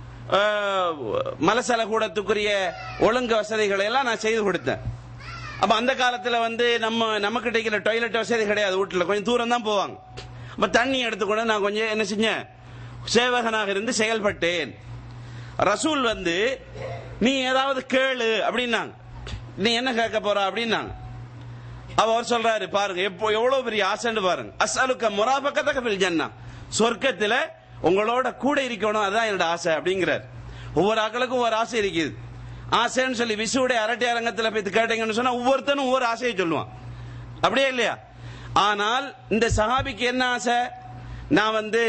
அஹ், மலசல கூடத்துக்குரிய ஒழுங்கு வசதிகளை எல்லாம் நான் செய்து கொடுத்தேன் அப்ப அந்த காலத்துல வந்து நம்ம நமக்கு கிடைக்கிற டாய்லெட் வசதி கிடையாது வீட்டுல கொஞ்சம் தூரம் தான் போவாங்க அப்ப தண்ணி எடுத்துக்கொண்டு நான் கொஞ்சம் என்ன செஞ்சேன் சேவகனாக இருந்து செயல்பட்டேன் ரசூல் வந்து நீ ஏதாவது கேளு அப்படின்னாங்க நீ என்ன கேட்க போற அப்படின்னாங்க அப்ப அவர் சொல்றாரு பாருங்க எப்போ எவ்வளவு பெரிய ஆசைன்னு பாருங்க அஸ்அலுக்க முராபக்கத்தக ஃபில் ஜன்னா சொர்க்கத்துல உங்களோட கூட இருக்கணும் அதான் என்னோட ஆசை அப்படிங்கிறார் ஒவ்வொரு ஆக்களுக்கும் ஒவ்வொரு ஆசை இருக்குது ஆசைன்னு சொல்லி விசுவுடைய அரட்டை அரங்கத்துல போய் கேட்டீங்கன்னு சொன்னா ஒவ்வொருத்தனும் ஒவ்வொரு ஆசையை சொல்லுவான் அப்படியே இல்லையா ஆனால் இந்த சஹாபிக்கு என்ன ஆசை நான் வந்து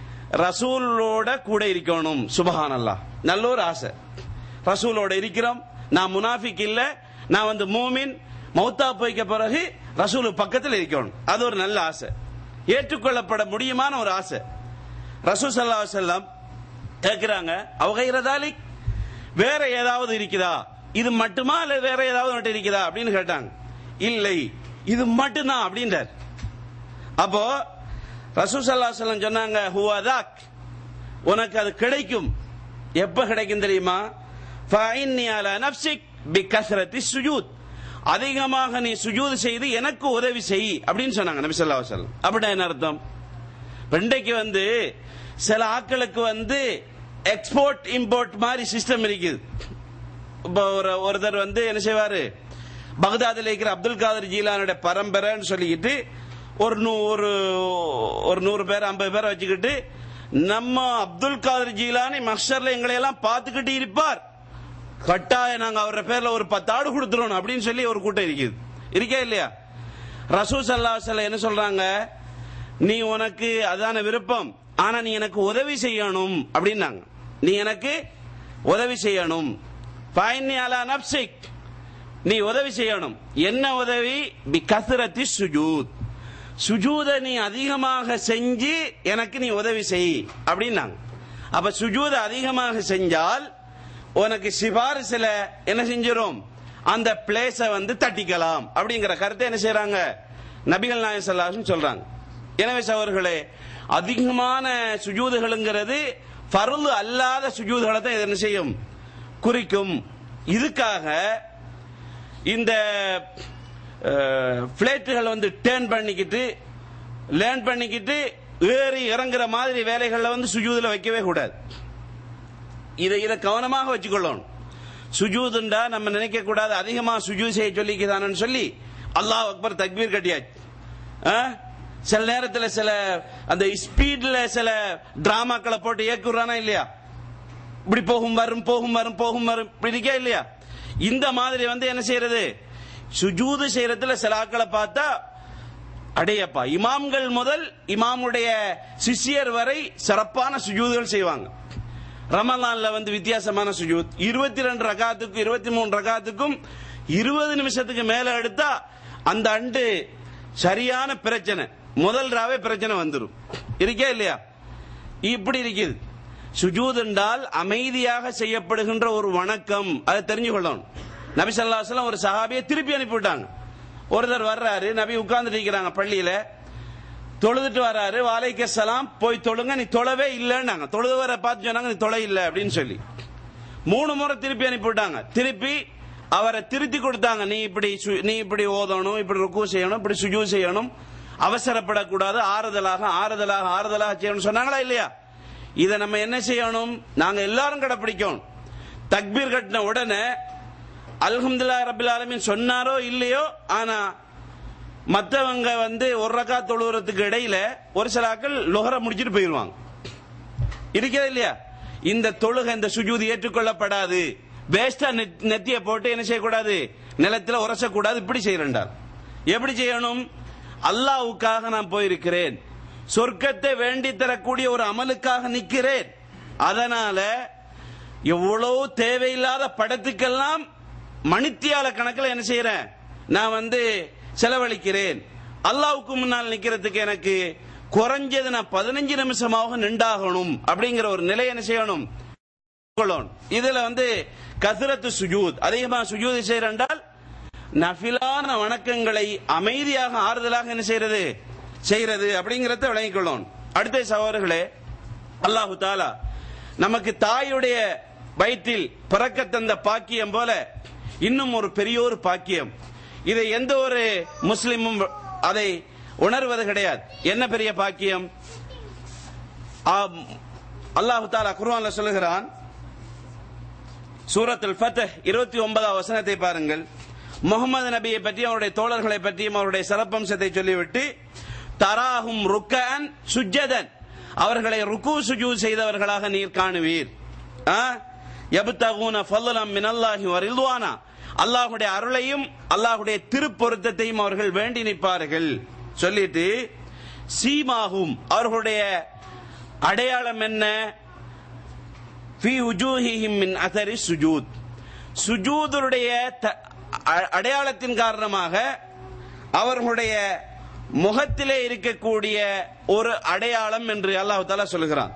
ரசூலோட கூட இருக்கணும் சுபஹானல்லாஹ் நல்ல ஒரு ஆசை ரசூலோட இருக்கிறோம் நான் முனாஃபிக் இல்ல நான் வந்து மூமின் மௌத்தா போய்க்க பிறகு ரசூல் பக்கத்தில் இருக்கணும் அது ஒரு நல்ல ஆசை ஏற்றுக்கொள்ளப்பட முடியுமான ஒரு ஆசை ரசூல் ஸல்லல்லாஹு அலைஹி வஸல்லம் கேட்கிறாங்க அவகைரதாலி வேற ஏதாவது இருக்குதா இது மட்டுமா இல்ல வேற ஏதாவது மட்டும் இருக்குதா அப்படின்னு கேட்டாங்க இல்லை இது மட்டும்தான் அப்படின்றார் அப்போ ரசூல் ஸல்லல்லாஹு அலைஹி வஸல்லம் சொன்னாங்க ஹுவதாக் உனக்கு அது கிடைக்கும் எப்ப கிடைக்கும் தெரியுமா ஃபைன்னி அலா நஃப்ஸிக் பிகஸ்ரத்தி சுஜூத் அதிகமாக நீ சுஜூத் செய்து எனக்கு உதவி செய் அப்படின்னு சொன்னாங்க நபி ஸல்லல்லாஹு அலைஹி வஸல்லம் அப்படின்னா என்ன அர்த்தம் இன்றைக்கு வந்து சில ஆட்களுக்கு வந்து எக்ஸ்போர்ட் இம்போர்ட் மாதிரி சிஸ்டம் இருக்குது இப்போ ஒரு ஒருத்தர் வந்து என்ன செய்வாரு பகதாதில் இருக்கிற அப்துல் காதர் ஜீலானுடைய பரம்பரைன்னு சொல்லிக்கிட்டு ஒரு நூ ஒரு ஒரு நூறு பேர் ஐம்பது பேரை வச்சுக்கிட்டு நம்ம அப்துல் காதர் ஜீலானி மக்சர்ல எங்களை எல்லாம் பார்த்துக்கிட்டு இருப்பார் கட்டாயம் நாங்க அவர பேர்ல ஒரு பத்து ஆடு கொடுத்துருவோம் அப்படின்னு சொல்லி ஒரு கூட்டம் இருக்குது இருக்கே இல்லையா ரசூ சல்லாஹ் என்ன சொல்றாங்க நீ உனக்கு அதான விருப்பம் ஆனா நீ எனக்கு உதவி செய்யணும் அப்படின்னாங்க நீ எனக்கு உதவி செய்யணும் ஃபைன்னி அலா நப்சிக் நீ உதவி செய்யணும் என்ன உதவி பி கசுரத்தி சுஜூத் சுஜூத நீ அதிகமாக செஞ்சு எனக்கு நீ உதவி செய் அப்படின்னாங்க அப்ப சுஜூத அதிகமாக செஞ்சால் உனக்கு சிபாரிசுல என்ன செஞ்சிரும் அந்த பிளேஸ வந்து தட்டிக்கலாம் அப்படிங்கிற கருத்தை என்ன செய்யறாங்க நபிகள் நாயகம் ஸல்லல்லாஹு சொல்றாங்க எனவே சகோதரர்களே அதிகமான சுஜூதுகளுங்கிறது ஃபர்லு அல்லாத சுஜூதுகளை தான் இது என்ன செய்யும் குறிக்கும் இதுக்காக இந்த பிளேட்டுகள் வந்து டேர்ன் பண்ணிக்கிட்டு லேர்ன் பண்ணிக்கிட்டு ஏறி இறங்குற மாதிரி வேலைகளை வந்து சுஜூதுல வைக்கவே கூடாது இதை இதை கவனமாக வச்சுக்கொள்ளணும் சுஜூதுண்டா நம்ம நினைக்க கூடாது அதிகமா சுஜூத் செய்ய சொல்லிக்கிறான்னு சொல்லி அல்லாஹ் அக்பர் தக்பீர் கட்டியாச்சு ஆ? சில நேரத்தில் சில அந்த ஸ்பீட்ல சில டிராமாக்களை போட்டு இயக்குறானா இல்லையா இப்படி போகும் வரும் போகும் வரும் போகும் வரும் இப்படி இருக்கா இல்லையா இந்த மாதிரி வந்து என்ன செய்யறது சுஜூது செய்யறதுல சில ஆட்களை பார்த்தா அடையப்பா இமாம்கள் முதல் இமாமுடைய சிஷ்யர் வரை சிறப்பான சுஜூதுகள் செய்வாங்க ரமலான்ல வந்து வித்தியாசமான சுஜூத் இருபத்தி ரெண்டு ரகாத்துக்கும் இருபத்தி மூணு ரகாத்துக்கும் இருபது நிமிஷத்துக்கு மேல எடுத்தா அந்த அண்டு சரியான பிரச்சனை முதல் ராவே பிரச்சனை வந்துடும் இருக்கே இல்லையா இப்படி இருக்குது சுஜூத் என்றால் அமைதியாக செய்யப்படுகின்ற ஒரு வணக்கம் அதை தெரிஞ்சு கொள்ளணும் நபி ஸல்லல்லாஹு அலைஹி வஸல்லம் ஒரு சஹாபியை திருப்பி அனுப்பிவிட்டாங்க ஒருத்தர் வர்றாரு நபி உட்கார்ந்துட்டு இருக்கிறாங்க பள்ளியில தொழுதுட்டு வராரு வாலைக்க சலாம் போய் தொழுங்க நீ தொழவே இல்லைன்னாங்க தொழுது வர பார்த்து சொன்னாங்க நீ தொலை இல்லை அப்படின்னு சொல்லி மூணு முறை திருப்பி அனுப்பிவிட்டாங்க திருப்பி அவரை திருத்தி கொடுத்தாங்க நீ இப்படி சு- நீ இப்படி ஓதணும் இப்படி ருக்கு செய்யணும் இப்படி சுஜூ செய்யணும் அவசரப்படக்கூடாது ஆறுதலாக ஆறுதலாக ஆறுதலாக செய்யணும் சொன்னாங்களா இல்லையா இதை நம்ம என்ன செய்யணும் நாங்க எல்லாரும் கடைப்பிடிக்கணும் தக்பீர் கட்டின உடனே அல்ஹம்துலில்லாஹ் ரபில் ஆலமீன் சொன்னாரோ இல்லையோ ஆனா மத்தவங்க வந்து ஒரு ரக்கா தொழுவுறதுக்கு இடையில ஒரு சில ஆட்கள் லொஹர முடிச்சிட்டு போயிருவாங்க இருக்கிறது இல்லையா இந்த தொழுகை இந்த சுஜூதி ஏற்றுக்கொள்ளப்படாது வேஸ்டா நெத்திய போட்டு என்ன செய்யக்கூடாது நிலத்துல உரசக்கூடாது இப்படி செய்யறேன்டார் எப்படி செய்யணும் அல்லாவுக்காக நான் போயிருக்கிறேன் சொர்க்கத்தை வேண்டி தரக்கூடிய ஒரு அமலுக்காக நிக்கிறேன் அதனால எவ்வளவு தேவையில்லாத படத்துக்கெல்லாம் மணித்தியால கணக்கில் என்ன செய்யறேன் நான் வந்து செலவழிக்கிறேன் அல்லாவுக்கு முன்னால் நிக்கிறதுக்கு எனக்கு குறைஞ்சது நான் பதினஞ்சு நிமிஷமாக நின்றாகணும் அப்படிங்கிற ஒரு நிலை என்ன செய்யணும் கொள்ளணும். இதுல வந்து கசரத்து சுஜூத் அதிகமா சுஜூத் செய்யறால் நஃபிலான வணக்கங்களை அமைதியாக ஆறுதலாக என்ன செய்யறது செய்யறது அப்படிங்கறத விளங்கிக் கொள்ளணும் அடுத்த சகோதரர்களே அல்லாஹு தாலா நமக்கு தாயுடைய வயிற்றில் பிறக்க தந்த பாக்கியம் போல இன்னும் ஒரு பெரிய ஒரு பாக்கியம் இதை எந்த ஒரு முஸ்லிமும் அதை உணர்வது கிடையாது என்ன பெரிய பாக்கியம் ஆம், அல்லாஹு தாலா குர்ஆன்ல சொல்லுகிறான் சூரத்துல் ஃபத்ஹ் இருபத்தி ஒன்பதாம் வசனத்தை பாருங்கள் முகமது நபியை பற்றியும் அவருடைய தோழர்களை பற்றியும் அவருடைய சிறப்பம்சத்தை சொல்லிவிட்டு தராஹும் ருக்கன் சுஜ்ஜதன் அவர்களை ருக்கு சுஜூ செய்தவர்களாக நீர் காணுவீர் ஆ? யப்தகூன ஃபல்லலம் மினல்லாஹி வரில்வானா அல்லாஹ்வுடைய அருளையும் அல்லாஹ்வுடைய திருப்பொருத்தத்தையும் அவர்கள் வேண்டி நிற்பார்கள் சொல்லிட்டு சீமாகும் அவர்களுடைய அடையாளம் என்ன ஃபி உஜூஹிஹிம் மின் அசரி சுஜூத் சுஜூதுடைய த- அ- அடையாளத்தின் காரணமாக அவர்களுடைய முகத்திலே இருக்கக்கூடிய ஒரு அடையாளம் என்று அல்லாஹ் தாலா சொல்லுகிறான்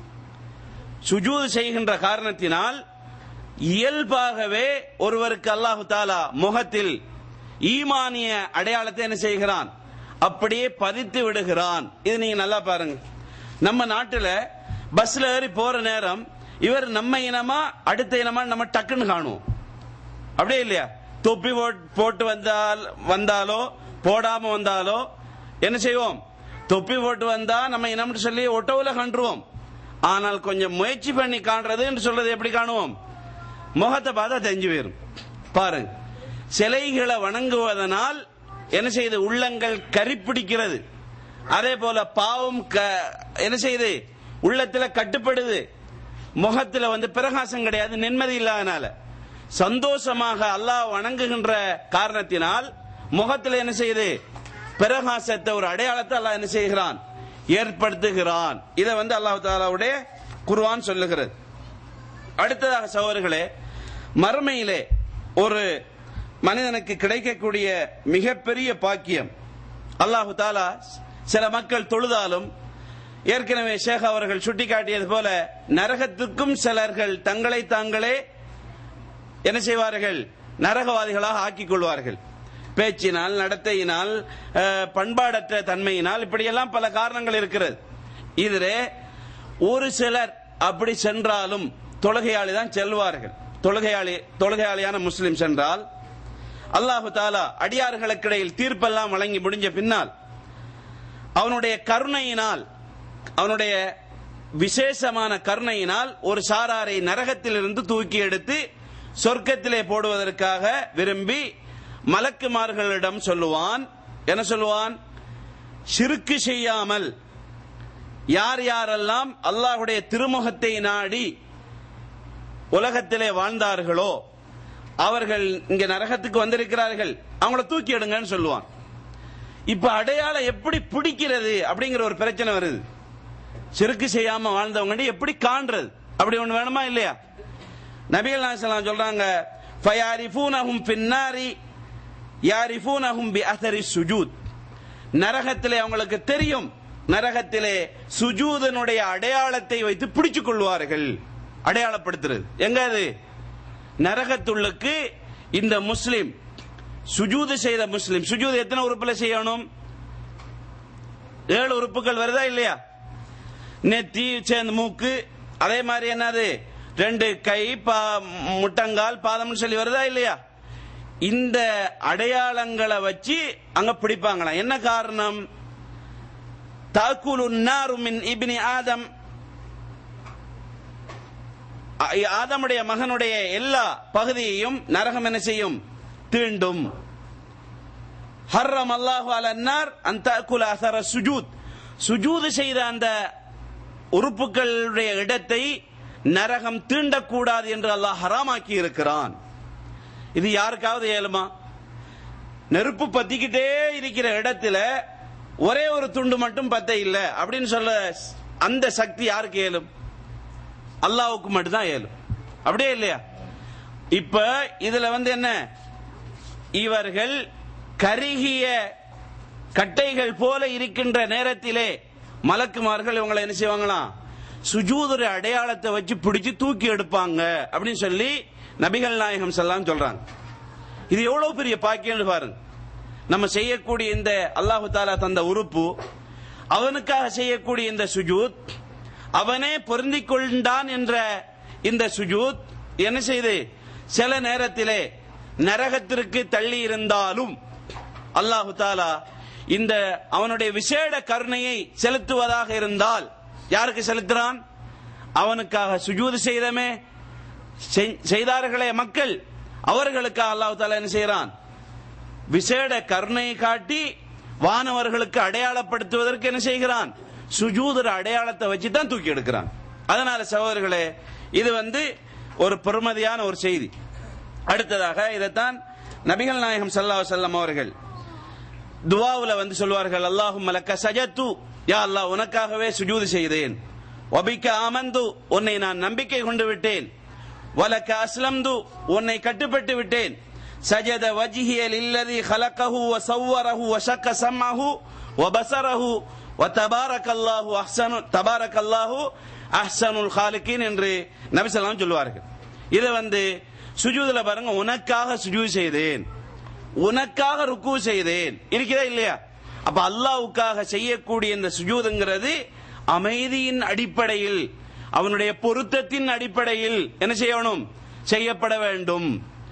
சுஜூது செய்கின்ற காரணத்தினால் இயல்பாகவே ஒருவருக்கு அல்லாஹு தாலா முகத்தில் ஈமானிய அடையாளத்தை என்ன செய்கிறான் அப்படியே பதித்து விடுகிறான் இது நீங்க நல்லா பாருங்க நம்ம நாட்டுல பஸ்ல ஏறி போற நேரம் இவர் நம்ம இனமா அடுத்த இனமா நம்ம டக்குன்னு காணுவோம் அப்படியே இல்லையா தொப்பி போட்- போட்டு வந்தால் வந்தாலோ போடாம வந்தாலோ என்ன செய்வோம் தொப்பி போட்டு வந்தா நம்ம இனம்னு சொல்லி ஒட்டவுல கண்டுருவோம் ஆனால் கொஞ்சம் முயற்சி பண்ணி காண்றது என்று சொல்றது எப்படி காணுவோம் முகத்தை பார்த்தா தெரிஞ்சு போயிரும் பாருங்க சிலைகளை வணங்குவதனால் என்ன செய்யுது உள்ளங்கள் கரிப்பிடிக்கிறது அதே போல பாவம் க- என்ன செய்யுது உள்ளத்துல கட்டுப்படுது முகத்துல வந்து பிரகாசம் கிடையாது நிம்மதி இல்லாதனால சந்தோஷமாக அல்லாஹ் வணங்குகின்ற காரணத்தினால் முகத்துல என்ன செய்யுது பிரகாசத்தை ஒரு அடையாளத்தை அல்லாஹ் என்ன செய்கிறான் ஏற்படுத்துகிறான் இதை வந்து அல்லாஹ் தாலாவுடைய குர்ஆன் சொல்லுகிறது அடுத்ததாக சகோதரர்களே மறுமையிலே ஒரு மனிதனுக்கு கிடைக்கக்கூடிய மிகப்பெரிய பாக்கியம் அல்லாஹு தாலா சில மக்கள் தொழுதாலும் ஏற்கனவே ஷேக் அவர்கள் சுட்டிக்காட்டியது போல நரகத்துக்கும் சிலர்கள் தங்களை தாங்களே என்ன செய்வார்கள் நரகவாதிகளாக ஆக்கிக் கொள்வார்கள் பேச்சினால் நடத்தையினால் அஹ், பண்பாடற்ற தன்மையினால் இப்படியெல்லாம் பல காரணங்கள் இருக்கிறது இதிலே ஒரு சிலர் அப்படி சென்றாலும் தொழுகையாளி தான் செல்வார்கள் தொழுகையாளி தொழுகையாளியான முஸ்லிம் சென்றால் அல்லாஹு தாலா அடியார்களுக்கிடையில் தீர்ப்பெல்லாம் வழங்கி முடிஞ்ச பின்னால் அவனுடைய கருணையினால் அவனுடைய விசேஷமான கருணையினால் ஒரு சாராரை நரகத்திலிருந்து தூக்கி எடுத்து சொர்க்கத்திலே போடுவதற்காக விரும்பி மலக்குமார்களிடம் சொல்லுவான் என்ன சொல்லுவான் சிறுக்கு செய்யாமல் யார் யாரெல்லாம் அல்லாஹுடைய திருமுகத்தை நாடி உலகத்திலே வாழ்ந்தார்களோ அவர்கள் இங்க நரகத்துக்கு வந்திருக்கிறார்கள் அவங்கள தூக்கி எடுங்கன்னு சொல்லுவான் இப்ப அடையாளம் எப்படி பிடிக்கிறது அப்படிங்கிற ஒரு பிரச்சனை வருது சிறுக்கு செய்யாம வாழ்ந்தவங்க எப்படி காண்றது அப்படி ஒண்ணு வேணுமா இல்லையா நபிகள் நாயகம் சொல்றாங்க ஃபயாரிஃபூனஹும் பின்னாரி யாரிஃபூனஹும் பி அஸரி சுஜூத் நரகத்திலே அவங்களுக்கு தெரியும் நரகத்திலே சுஜூதனுடைய அடையாளத்தை வைத்து பிடிச்சுக் கொள்வார்கள் அடையாளப்படுத்துறது எங்க அது நரகத்துள்ளுக்கு இந்த முஸ்லிம் சுஜூது செய்த முஸ்லிம் சுஜூது எத்தனை உறுப்புல செய்யணும் ஏழு உறுப்புகள் வருதா இல்லையா நெத்தி சேர்ந்து மூக்கு அதே மாதிரி என்னது ரெண்டு கை பா முட்டங்கால் பாதம்னு சொல்லி வருதா இல்லையா இந்த அடையாளங்களை வச்சு அங்க பிடிப்பாங்களாம் என்ன காரணம் தாக்குலு நாரு மின் இப்னி ஆதம் ஆ- ஆதமுடைய மகனுடைய எல்லா பகுதியையும் நரகம் என்ன செய்யும் தீண்டும் ஹர்ரம் அல்லாஹு அலன்னார் அந்த குல அசர சுஜூத் சுஜூது செய்த அந்த உறுப்புகளுடைய இடத்தை நரகம் தீண்டக்கூடாது என்று அல்லாஹ் ஹராமாக்கி இருக்கிறான் இது யாருக்காவது இயலுமா நெருப்பு பத்திக்கிட்டே இருக்கிற இடத்துல ஒரே ஒரு துண்டு மட்டும் பத்த இல்ல அப்படின்னு சொல்ல அந்த சக்தி யாருக்கு இயலும் அல்லாவுக்கு மட்டும்தான் இயலும் அப்படியே இல்லையா இப்ப இதுல வந்து என்ன இவர்கள் கருகிய கட்டைகள் போல இருக்கின்ற நேரத்திலே மலக்குமார்கள் இவங்களை என்ன செய்வாங்களாம் சுஜூதுர அடையாளத்தை வச்சு பிடிச்சு தூக்கி எடுப்பாங்க அப்படின்னு சொல்லி நபிகள் நாயகம் செல்லாம் சொல்றாங்க இது எவ்வளவு பெரிய பாக்கியம் பாருங்க நம்ம செய்யக்கூடிய இந்த அல்லாஹு தாலா தந்த உறுப்பு அவனுக்காக செய்யக்கூடிய இந்த சுஜூத் அவனே பொருந்திக் கொண்டான் என்ற இந்த சுஜூத் என்ன செய்து சில நேரத்திலே நரகத்திற்கு தள்ளி இருந்தாலும் அல்லாஹு தாலா இந்த அவனுடைய விசேட கருணையை செலுத்துவதாக இருந்தால் யாருக்கு செலுத்துறான் அவனுக்காக சுஜூது செய்தமே செய்- செய்தார்களே மக்கள் அவர்களுக்காக அல்லாஹ் தாலா என்ன செய்யறான் விசேட கருணை காட்டி வானவர்களுக்கு அடையாளப்படுத்துவதற்கு என்ன செய்கிறான் சுஜூதர அடையாளத்தை வச்சு தான் தூக்கி எடுக்கிறான் அதனால சகோதரர்களே இது வந்து ஒரு பெருமதியான ஒரு செய்தி அடுத்ததாக இதைத்தான் நபிகள் நாயகம் ஸல்லல்லாஹு அலைஹி வஸல்லம் அவர்கள் துவாவுல வந்து சொல்வார்கள் அல்லாஹும் மலக்க சஜத்து யா அல்லாஹ் உனக்காகவே சுஜூது செய்தேன் வபிக்க ஆமந்து உன்னை நான் நம்பிக்கை கொண்டு விட்டேன் வலக்க அஸ்லம்து உன்னை கட்டுப்பட்டு விட்டேன் சஜத வஜ்ஹிய லில்லதி خلقஹு வஸவ்வரஹு வஷக்க சம்மஹு வபஸரஹு வதபாரக்கல்லாஹு அஹ்ஸனு தபாரக்கல்லாஹு அஹ்ஸனுல் காலிகின் என்று நபி ஸல்லல்லாஹு அலைஹி சொல்வார்கள் இது வந்து சுஜூதுல பாருங்க உனக்காக சுஜூது செய்தேன் உனக்காக ருக்கு செய்தேன் இருக்கிறதா இல்லையா அப்ப அல்லாவுக்காக செய்யக்கூடிய இந்த சுஜூதுங்கிறது அமைதியின் அடிப்படையில் அவனுடைய பொருத்தத்தின் அடிப்படையில் என்ன செய்யணும் செய்யப்பட வேண்டும்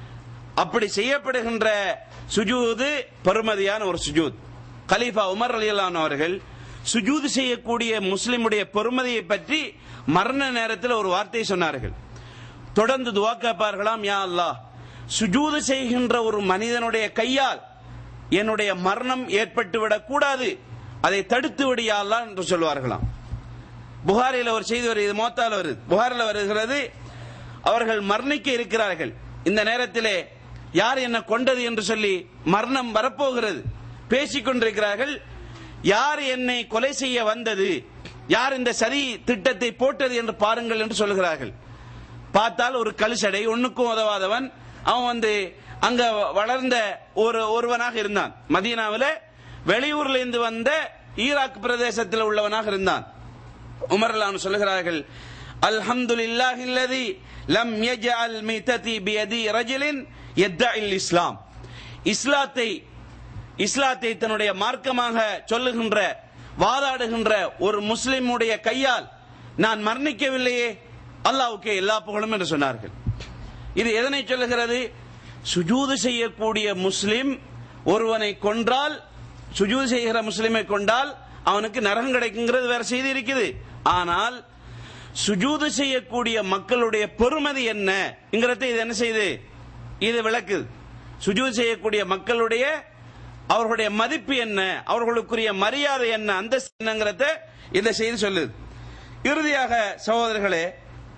அப்படி செய்யப்படுகின்ற சுஜூது பெருமதியான ஒரு சுஜூத் கலீஃபா உமர் அலியல்லான் அவர்கள் சுஜூது செய்யக்கூடிய முஸ்லிமுடைய பெருமதியை பற்றி மரண நேரத்தில் ஒரு வார்த்தை சொன்னார்கள் தொடர்ந்து துவா கேட்பார்களாம் யா அல்லாஹ் சுஜூது செய்கின்ற ஒரு மனிதனுடைய கையால் என்னுடைய மரணம் ஏற்பட்டு விடக்கூடாது அதை தடுத்து விடு யா அல்லாஹ் என்று சொல்வார்களாம் புகாரில ஒரு செய்தி வருது இது மோத்தால வருது புகாரில் வருகிறது அவர்கள் மரணிக்க இருக்கிறார்கள் இந்த நேரத்திலே யார் என்ன கொண்டது என்று சொல்லி மரணம் வரப்போகிறது பேசிக் கொண்டிருக்கிறார்கள் யார் என்னை கொலை செய்ய வந்தது யார் இந்த சதி திட்டத்தை போட்டது என்று பாருங்கள் என்று சொல்கிறார்கள் பார்த்தால் ஒரு கலுசடை ஒண்ணுக்கும் உதவாதவன் அவன் வந்து அங்க வளர்ந்த ஒரு ஒருவனாக இருந்தான் மதீனாவில் வெளியூர்ல இருந்து வந்த ஈராக் பிரதேசத்தில் உள்ளவனாக இருந்தான் உமர்லான் சொல்லுகிறார்கள் அல்ஹம்துலில்லாஹி அல்லதி லம் யஜ்அல் மீததி பியதி ரஜுலின் யத்தஇல் இஸ்லாம் இஸ்லாத்தை இஸ்லாத்தை தன்னுடைய மார்க்கமாக சொல்லுகின்ற வாதாடுகின்ற ஒரு முஸ்லிமுடைய கையால் நான் மரணிக்கவில்லையே அல்லாவுக்கே எல்லா புகழும் என்று சொன்னார்கள் இது எதனை சொல்லுகிறது சுஜூது செய்யக்கூடிய முஸ்லிம் ஒருவனை கொன்றால் சுஜூது செய்கிற முஸ்லிமை கொண்டால் அவனுக்கு நரகம் கிடைக்குங்கிறது வேற செய்தி இருக்குது ஆனால் சுஜூது செய்யக்கூடிய மக்களுடைய பெருமதி என்னங்கிறத இது என்ன செய்யுது இது விளக்குது சுஜூது செய்யக்கூடிய மக்களுடைய அவர்களுடைய மதிப்பு என்ன அவர்களுக்குரிய மரியாதை என்ன அந்த என்னங்கிறத இந்த செய்தி சொல்லுது இறுதியாக சகோதரர்களே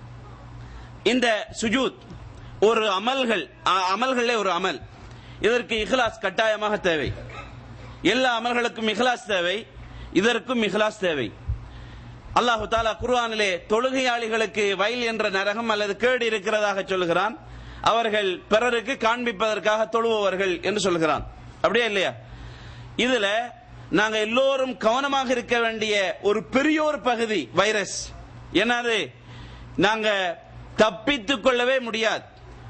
இந்த சுஜூத் ஒரு அமல்கள் அ- அமல்களே ஒரு அமல் இதற்கு இஹ்லாஸ் கட்டாயமாக தேவை எல்லா அமல்களுக்கும் இஹ்லாஸ் தேவை இதற்கும் இஹ்லாஸ் தேவை அல்லாஹு தாலா குர்ஆனிலே தொழுகையாளிகளுக்கு வயல் என்ற நரகம் அல்லது கேடு இருக்கிறதாக சொல்லுகிறான் அவர்கள் பிறருக்கு காண்பிப்பதற்காக தொழுபவர்கள் என்று சொல்லுகிறான் அப்படியே இல்லையா இதுல நாங்க எல்லோரும் கவனமாக இருக்க வேண்டிய ஒரு பெரியோர் பகுதி வைரஸ் என்னது நாங்க தப்பித்துக் கொள்ளவே முடியாது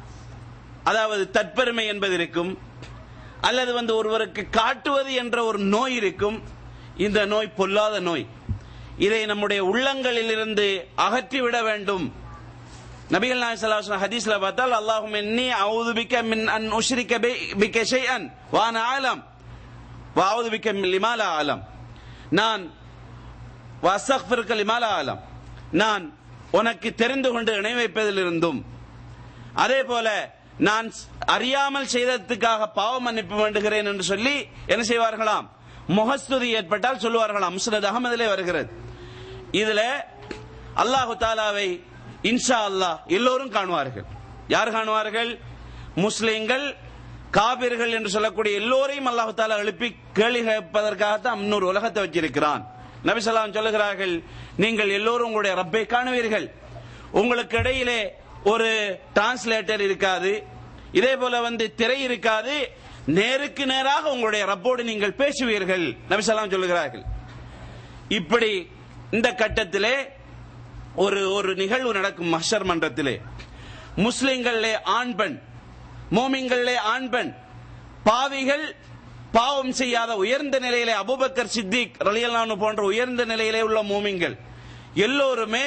அதாவது தற்பெருமை என்பது இருக்கும் அல்லது வந்து ஒருவருக்கு காட்டுவது என்ற ஒரு நோய் இருக்கும் இந்த நோய் பொல்லாத நோய் இதை நம்முடைய உள்ளங்களில் இருந்து அகற்றிவிட வேண்டும் நபிகள் நாயகம் ஸல்லல்லாஹு அலைஹி வஸல்லம் ஹதீஸ்ல பார்த்தால் அல்லாஹும் இன்னி அவுது பிக்க மின் அன் உஷ்ரிக பி- பிக்க ஷைஅன் வான ஆலம் வாவுது பிக்க மின் லிமாலா ஆலம் நான் வஸ்தக்ஃபிருக்க லிமாலா ஆலம் நான் உனக்கு தெரிந்து கொண்டு இணை வைப்பதிலிருந்தும் அதே போல நான் அறியாமல் செய்ததுக்காக பாவ மன்னிப்பு வேண்டுகிறேன் என்று சொல்லி என்ன செய்வார்களாம் முகஸ்துதி ஏற்பட்டால் சொல்லுவார்களாம் முஸ்னத் அகமதிலே வருகிறது இதுல அல்லாஹு தாலாவை இன்ஷா அல்லாஹ் எல்லோரும் காணுவார்கள் யார் காணுவார்கள் முஸ்லிம்கள் காபிர்கள் என்று சொல்லக்கூடிய எல்லோரையும் அல்லாஹு தாலா எழுப்பி கேள்வி கேட்பதற்காகத்தான் இன்னொரு உலகத்தை வச்சிருக்கிறான் நபி ஸல்லல்லாஹு சொல்லுகிறார்கள் நீங்கள் எல்லோரும் உங்களுடைய ரப்பை காணுவீர்கள் உங்களுக்கு இடையிலே ஒரு டிரான்ஸ்லேட்டர் இருக்காது இதே போல வந்து திரை இருக்காது நேருக்கு நேராக உங்களுடைய ரப்போடு நீங்கள் பேசுவீர்கள் நபி ஸல்லல்லாஹு சொல்லுகிறார்கள் இப்படி இந்த கட்டத்திலே ஒரு ஒரு நிகழ்வு நடக்கும் மஹ்ஷர் மன்றத்திலே முஸ்லிம்களிலே ஆண் பெண் மோமின்களிலே ஆண் பெண் பாவிகள் பாவம் செய்யாத உயர்ந்த நிலையிலே அபூபக்கர் சித்திக் ரலியல்லானு போன்ற உயர்ந்த நிலையிலே உள்ள மோமின்கள் எல்லோருமே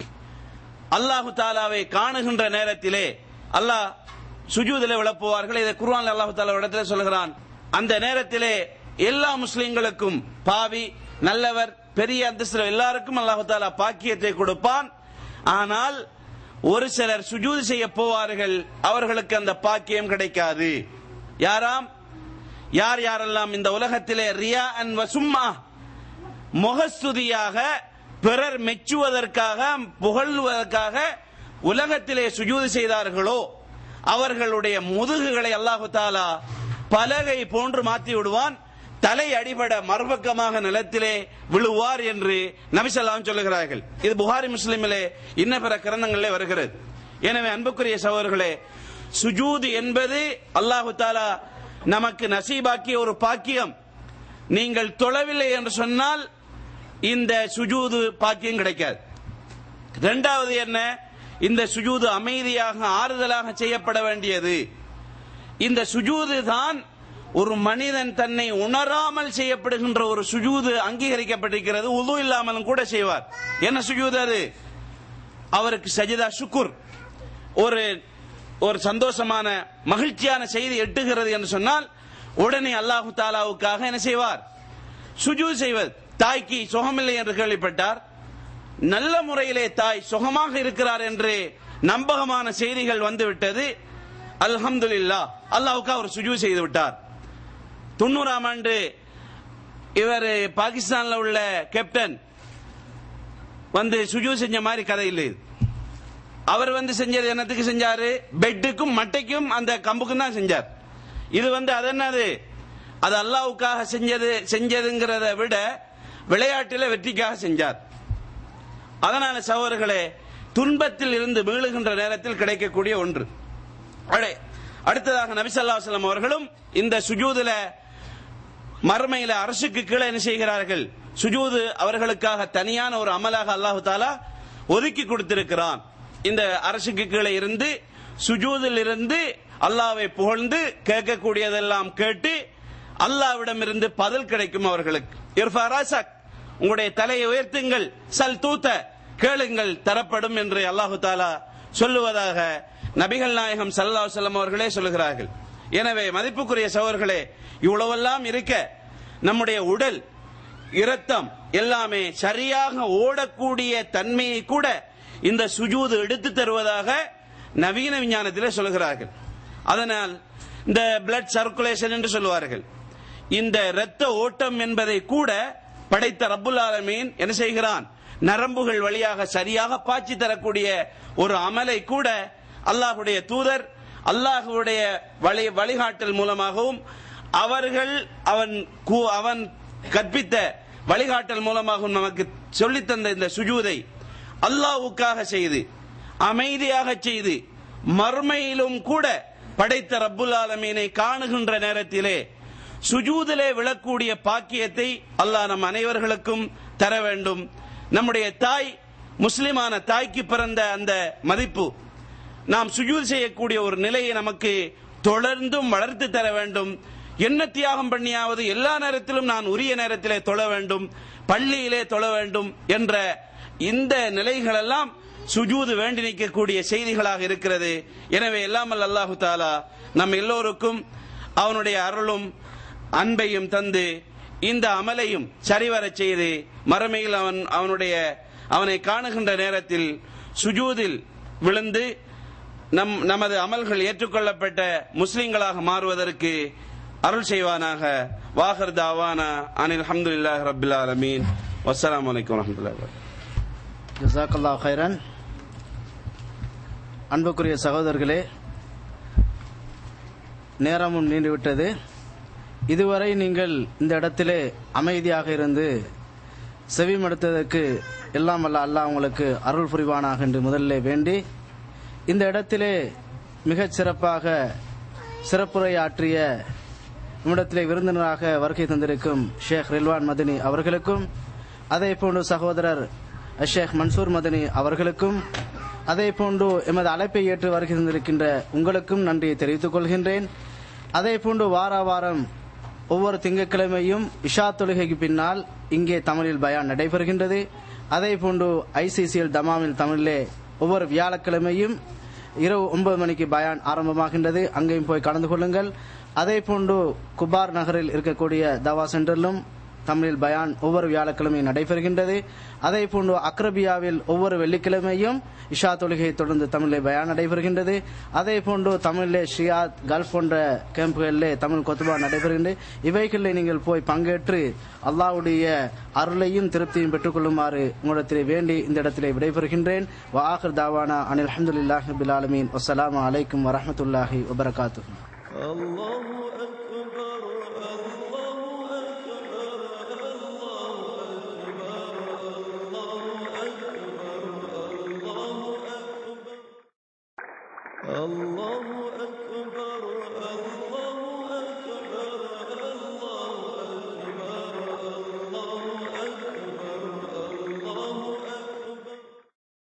அல்லாஹு தாலாவை காணுகின்ற நேரத்திலே அல்லாஹ் சுஜூதிலே விளப்புவார்கள் இதை குர்ஆன் அல்லாஹு தாலா இடத்திலே சொல்கிறான் அந்த நேரத்திலே எல்லா முஸ்லிம்களுக்கும் பாவி நல்லவர் பெரிய அந்தஸ்து எல்லாருக்கும் அல்லாஹு தாலா பாக்கியத்தை கொடுப்பான் ஆனால் ஒரு சிலர் சுஜூது செய்ய போவார்கள் அவர்களுக்கு அந்த பாக்கியம் கிடைக்காது யாராம் யார் யாரெல்லாம் இந்த உலகத்திலே ரியா அன் வசும்மா முகஸ்துதியாக பிறர் மெச்சுவதற்காக புகழ்வதற்காக உலகத்திலே சுஜூது செய்தார்களோ அவர்களுடைய முதுகுகளை அல்லாஹு தாலா பலகை போன்று மாற்றி விடுவான் தலை அடிபட மறுபக்கமாக நிலத்திலே விழுவார் என்று நபிசல்லாம் சொல்லுகிறார்கள் இது புகாரி முஸ்லிமிலே இன்ன பிற கிரந்தங்களிலே வருகிறது எனவே அன்புக்குரிய சகோதரர்களே சுஜூது என்பது அல்லாஹு தாலா நமக்கு நசீபாக்கிய ஒரு பாக்கியம் நீங்கள் தொழவில்லை என்று சொன்னால் இந்த சுஜூது பாக்கியம் கிடைக்காது இரண்டாவது என்ன இந்த சுஜூது அமைதியாக ஆறுதலாக செய்யப்பட வேண்டியது இந்த சுஜூது தான் ஒரு மனிதன் தன்னை உணராமல் செய்யப்படுகின்ற ஒரு சுஜூது அங்கீகரிக்கப்பட்டிருக்கிறது உது இல்லாமலும் கூட செய்வார் என்ன சுஜூது அது அவருக்கு சஜிதா சுக்குர் ஒரு ஒரு சந்தோஷமான மகிழ்ச்சியான செய்தி எட்டுகிறது என்று சொன்னால் உடனே அல்லாஹு தாலாவுக்காக என்ன செய்வார் சுஜூது செய்வது தாய்க்கு சுகமில்லை என்று கேள்விப்பட்டார் நல்ல முறையிலே தாய் சுகமாக இருக்கிறார் என்று நம்பகமான செய்திகள் வந்துவிட்டது அல்ஹம்துலில்லா அல்லாவுக்கு அவர் சுஜூ செய்து விட்டார் தொண்ணூறாம் ஆண்டு இவர் பாகிஸ்தான்ல உள்ள கேப்டன் வந்து சுஜூ செஞ்ச மாதிரி கதை இல்லை இது. அவர் வந்து செஞ்சது என்னத்துக்கு செஞ்சாரு பெட்டுக்கும் மட்டைக்கும் அந்த கம்புக்கும் தான் செஞ்சார் இது வந்து அது என்னது அது அல்லாவுக்காக செஞ்சது செஞ்சதுங்கிறத விட விளையாட்டில வெற்றிக்காக செஞ்சார் அதனால சகோதரர்களே துன்பத்தில் இருந்து வீழுகின்ற நேரத்தில் கிடைக்கக்கூடிய ஒன்று அடே, அடுத்ததாக நபிசல்லா வல்லம் அவர்களும் இந்த சுஜூதுல மறுமையில அரசுக்கு கீழே என்ன செய்கிறார்கள் சுஜூது அவர்களுக்காக தனியான ஒரு அமலாக அல்லாஹு தாலா ஒதுக்கி கொடுத்திருக்கிறான் இந்த அரசுக்கு கீழே இருந்து சுஜூதில் இருந்து அல்லாவை புகழ்ந்து கேட்கக்கூடியதெல்லாம் கேட்டு அல்லாவிடமிருந்து பதில் கிடைக்கும் அவர்களுக்கு இர்ஃபா ராசக் உங்களுடைய தலையை உயர்த்துங்கள் சல் தூத்த கேளுங்கள் தரப்படும் என்று அல்லாஹு தாலா சொல்லுவதாக நபிகள் நாயகம் சல்லா செல்லம் அவர்களே சொல்லுகிறார்கள் எனவே மதிப்புக்குரிய சவர்களே இவ்வளவெல்லாம் இருக்க நம்முடைய உடல் இரத்தம் எல்லாமே சரியாக ஓடக்கூடிய தன்மையை கூட இந்த சுஜூது எடுத்து தருவதாக நவீன விஞ்ஞானத்திலே சொல்கிறார்கள் அதனால் இந்த பிளட் சர்க்குலேஷன் என்று சொல்லுவார்கள் இந்த இரத்த ஓட்டம் என்பதை கூட படைத்த ரப்புல் ஆலமீன் என்ன செய்கிறான் நரம்புகள் வழியாக சரியாக பாய்ச்சி தரக்கூடிய ஒரு அமலை கூட அல்லாஹுடைய தூதர் அல்லாஹுடைய வழி வழிகாட்டல் மூலமாகவும் அவர்கள் அவன் கு- அவன் கற்பித்த வழிகாட்டல் மூலமாகவும் நமக்கு சொல்லித்தந்த இந்த சுஜூதை அல்லாஹ்வுக்காக செய்து அமைதியாக செய்து மறுமையிலும் கூட படைத்த ரப்புல் ஆலமீனை காணுகின்ற நேரத்திலே சுஜூதிலே விழக்கூடிய பாக்கியத்தை அல்லாஹ் நம் அனைவர்களுக்கும் தர வேண்டும் நம்முடைய தாய் முஸ்லிமான தாய்க்கு பிறந்த அந்த மதிப்பு நாம் சுஜூத் செய்யக்கூடிய ஒரு நிலையை நமக்கு தொடர்ந்தும் வளர்த்து தர வேண்டும் என்ன தியாகம் பண்ணியாவது எல்லா நேரத்திலும் நான் உரிய நேரத்திலே தொழ வேண்டும் பள்ளியிலே தொழ வேண்டும் என்ற இந்த நிலைகளெல்லாம் சுஜூது வேண்டி நிற்கக்கூடிய செய்திகளாக இருக்கிறது எனவே எல்லாமல் அல்லாஹு தாலா நம் எல்லோருக்கும் அவனுடைய அருளும் அன்பையும் தந்து இந்த அமலையும் சரிவரச் செய்து மறுமையில் அவன் அவனுடைய அவனை காணுகின்ற நேரத்தில் சுஜூதில் விழுந்து நம் நமது அமல்கள் ஏற்றுக்கொள்ளப்பட்ட முஸ்லிம்களாக மாறுவதற்கு அருள் செய்வானாக வாகர் தாவானா அனில் அஹமதுல்லாஹ் ரபில் ஆலமீன் வஸ்ஸலாமு அலைக்கும் வரஹ்மத்துல்லாஹி வபரகாத்துஹு ஜசாக்கல்லா ஹைரன் அன்புக்குரிய சகோதரர்களே நேரமும் நீண்டுவிட்டது இதுவரை நீங்கள் இந்த இடத்திலே அமைதியாக இருந்து செவிமடுத்ததற்கு எல்லாம் அல்ல அல்லாஹ் உங்களுக்கு அருள் புரிவானாக என்று முதல்ல வேண்டி இந்த இடத்திலே மிகச் சிறப்பாக சிறப்புரையாற்றிய நம்மிடத்திலே விருந்தினராக வருகை தந்திருக்கும் ஷேக் ரில்வான் மதனி அவர்களுக்கும் அதே போன்று சகோதரர் ஷேக் மன்சூர் மதனி அவர்களுக்கும் அதே போன்று எமது அழைப்பை ஏற்று வருகை தந்திருக்கின்ற உங்களுக்கும் நன்றியை தெரிவித்துக் கொள்கின்றேன் அதே போன்று வார வாரம் ஒவ்வொரு திங்கட்கிழமையும் இஷா தொழுகைக்கு பின்னால் இங்கே தமிழில் பயான் நடைபெறுகின்றது அதே போன்று ஐசிசிஎல் தமாமில் தமிழிலே ஒவ்வொரு வியாழக்கிழமையும் இரவு ஒன்பது மணிக்கு பயான் ஆரம்பமாகின்றது அங்கேயும் போய் கலந்து கொள்ளுங்கள் அதே போன்று குபார் நகரில் இருக்கக்கூடிய தவா சென்டரிலும் தமிழில் பயான் ஒவ்வொரு வியாழக்கிழமையும் நடைபெறுகின்றது அதே போன்று அக்ரபியாவில் ஒவ்வொரு வெள்ளிக்கிழமையும் இஷா தொழுகை தொடர்ந்து தமிழில் பயான் நடைபெறுகின்றது அதே போன்று தமிழிலே ஷியாத் கல்ஃப் போன்ற கேம்புகளிலே தமிழ் கொத்துபா நடைபெறுகின்றது இவைகளில் நீங்கள் போய் பங்கேற்று அல்லாஹ்வுடைய அருளையும் திருப்தியும் பெற்றுக்கொள்ளுமாறு உங்களிடத்திலே வேண்டி இந்த இடத்திலே விடைபெறுகின்றேன் வாஹர் தாவானா அனில் அஹமதுல்லாஹி பில் ஆலமீன் வஸ்ஸலாமு அலைக்கும் வரஹ்மத்துல்லாஹி வபரகாத்துஹு الله أكبر الله أكبر الله أكبر الله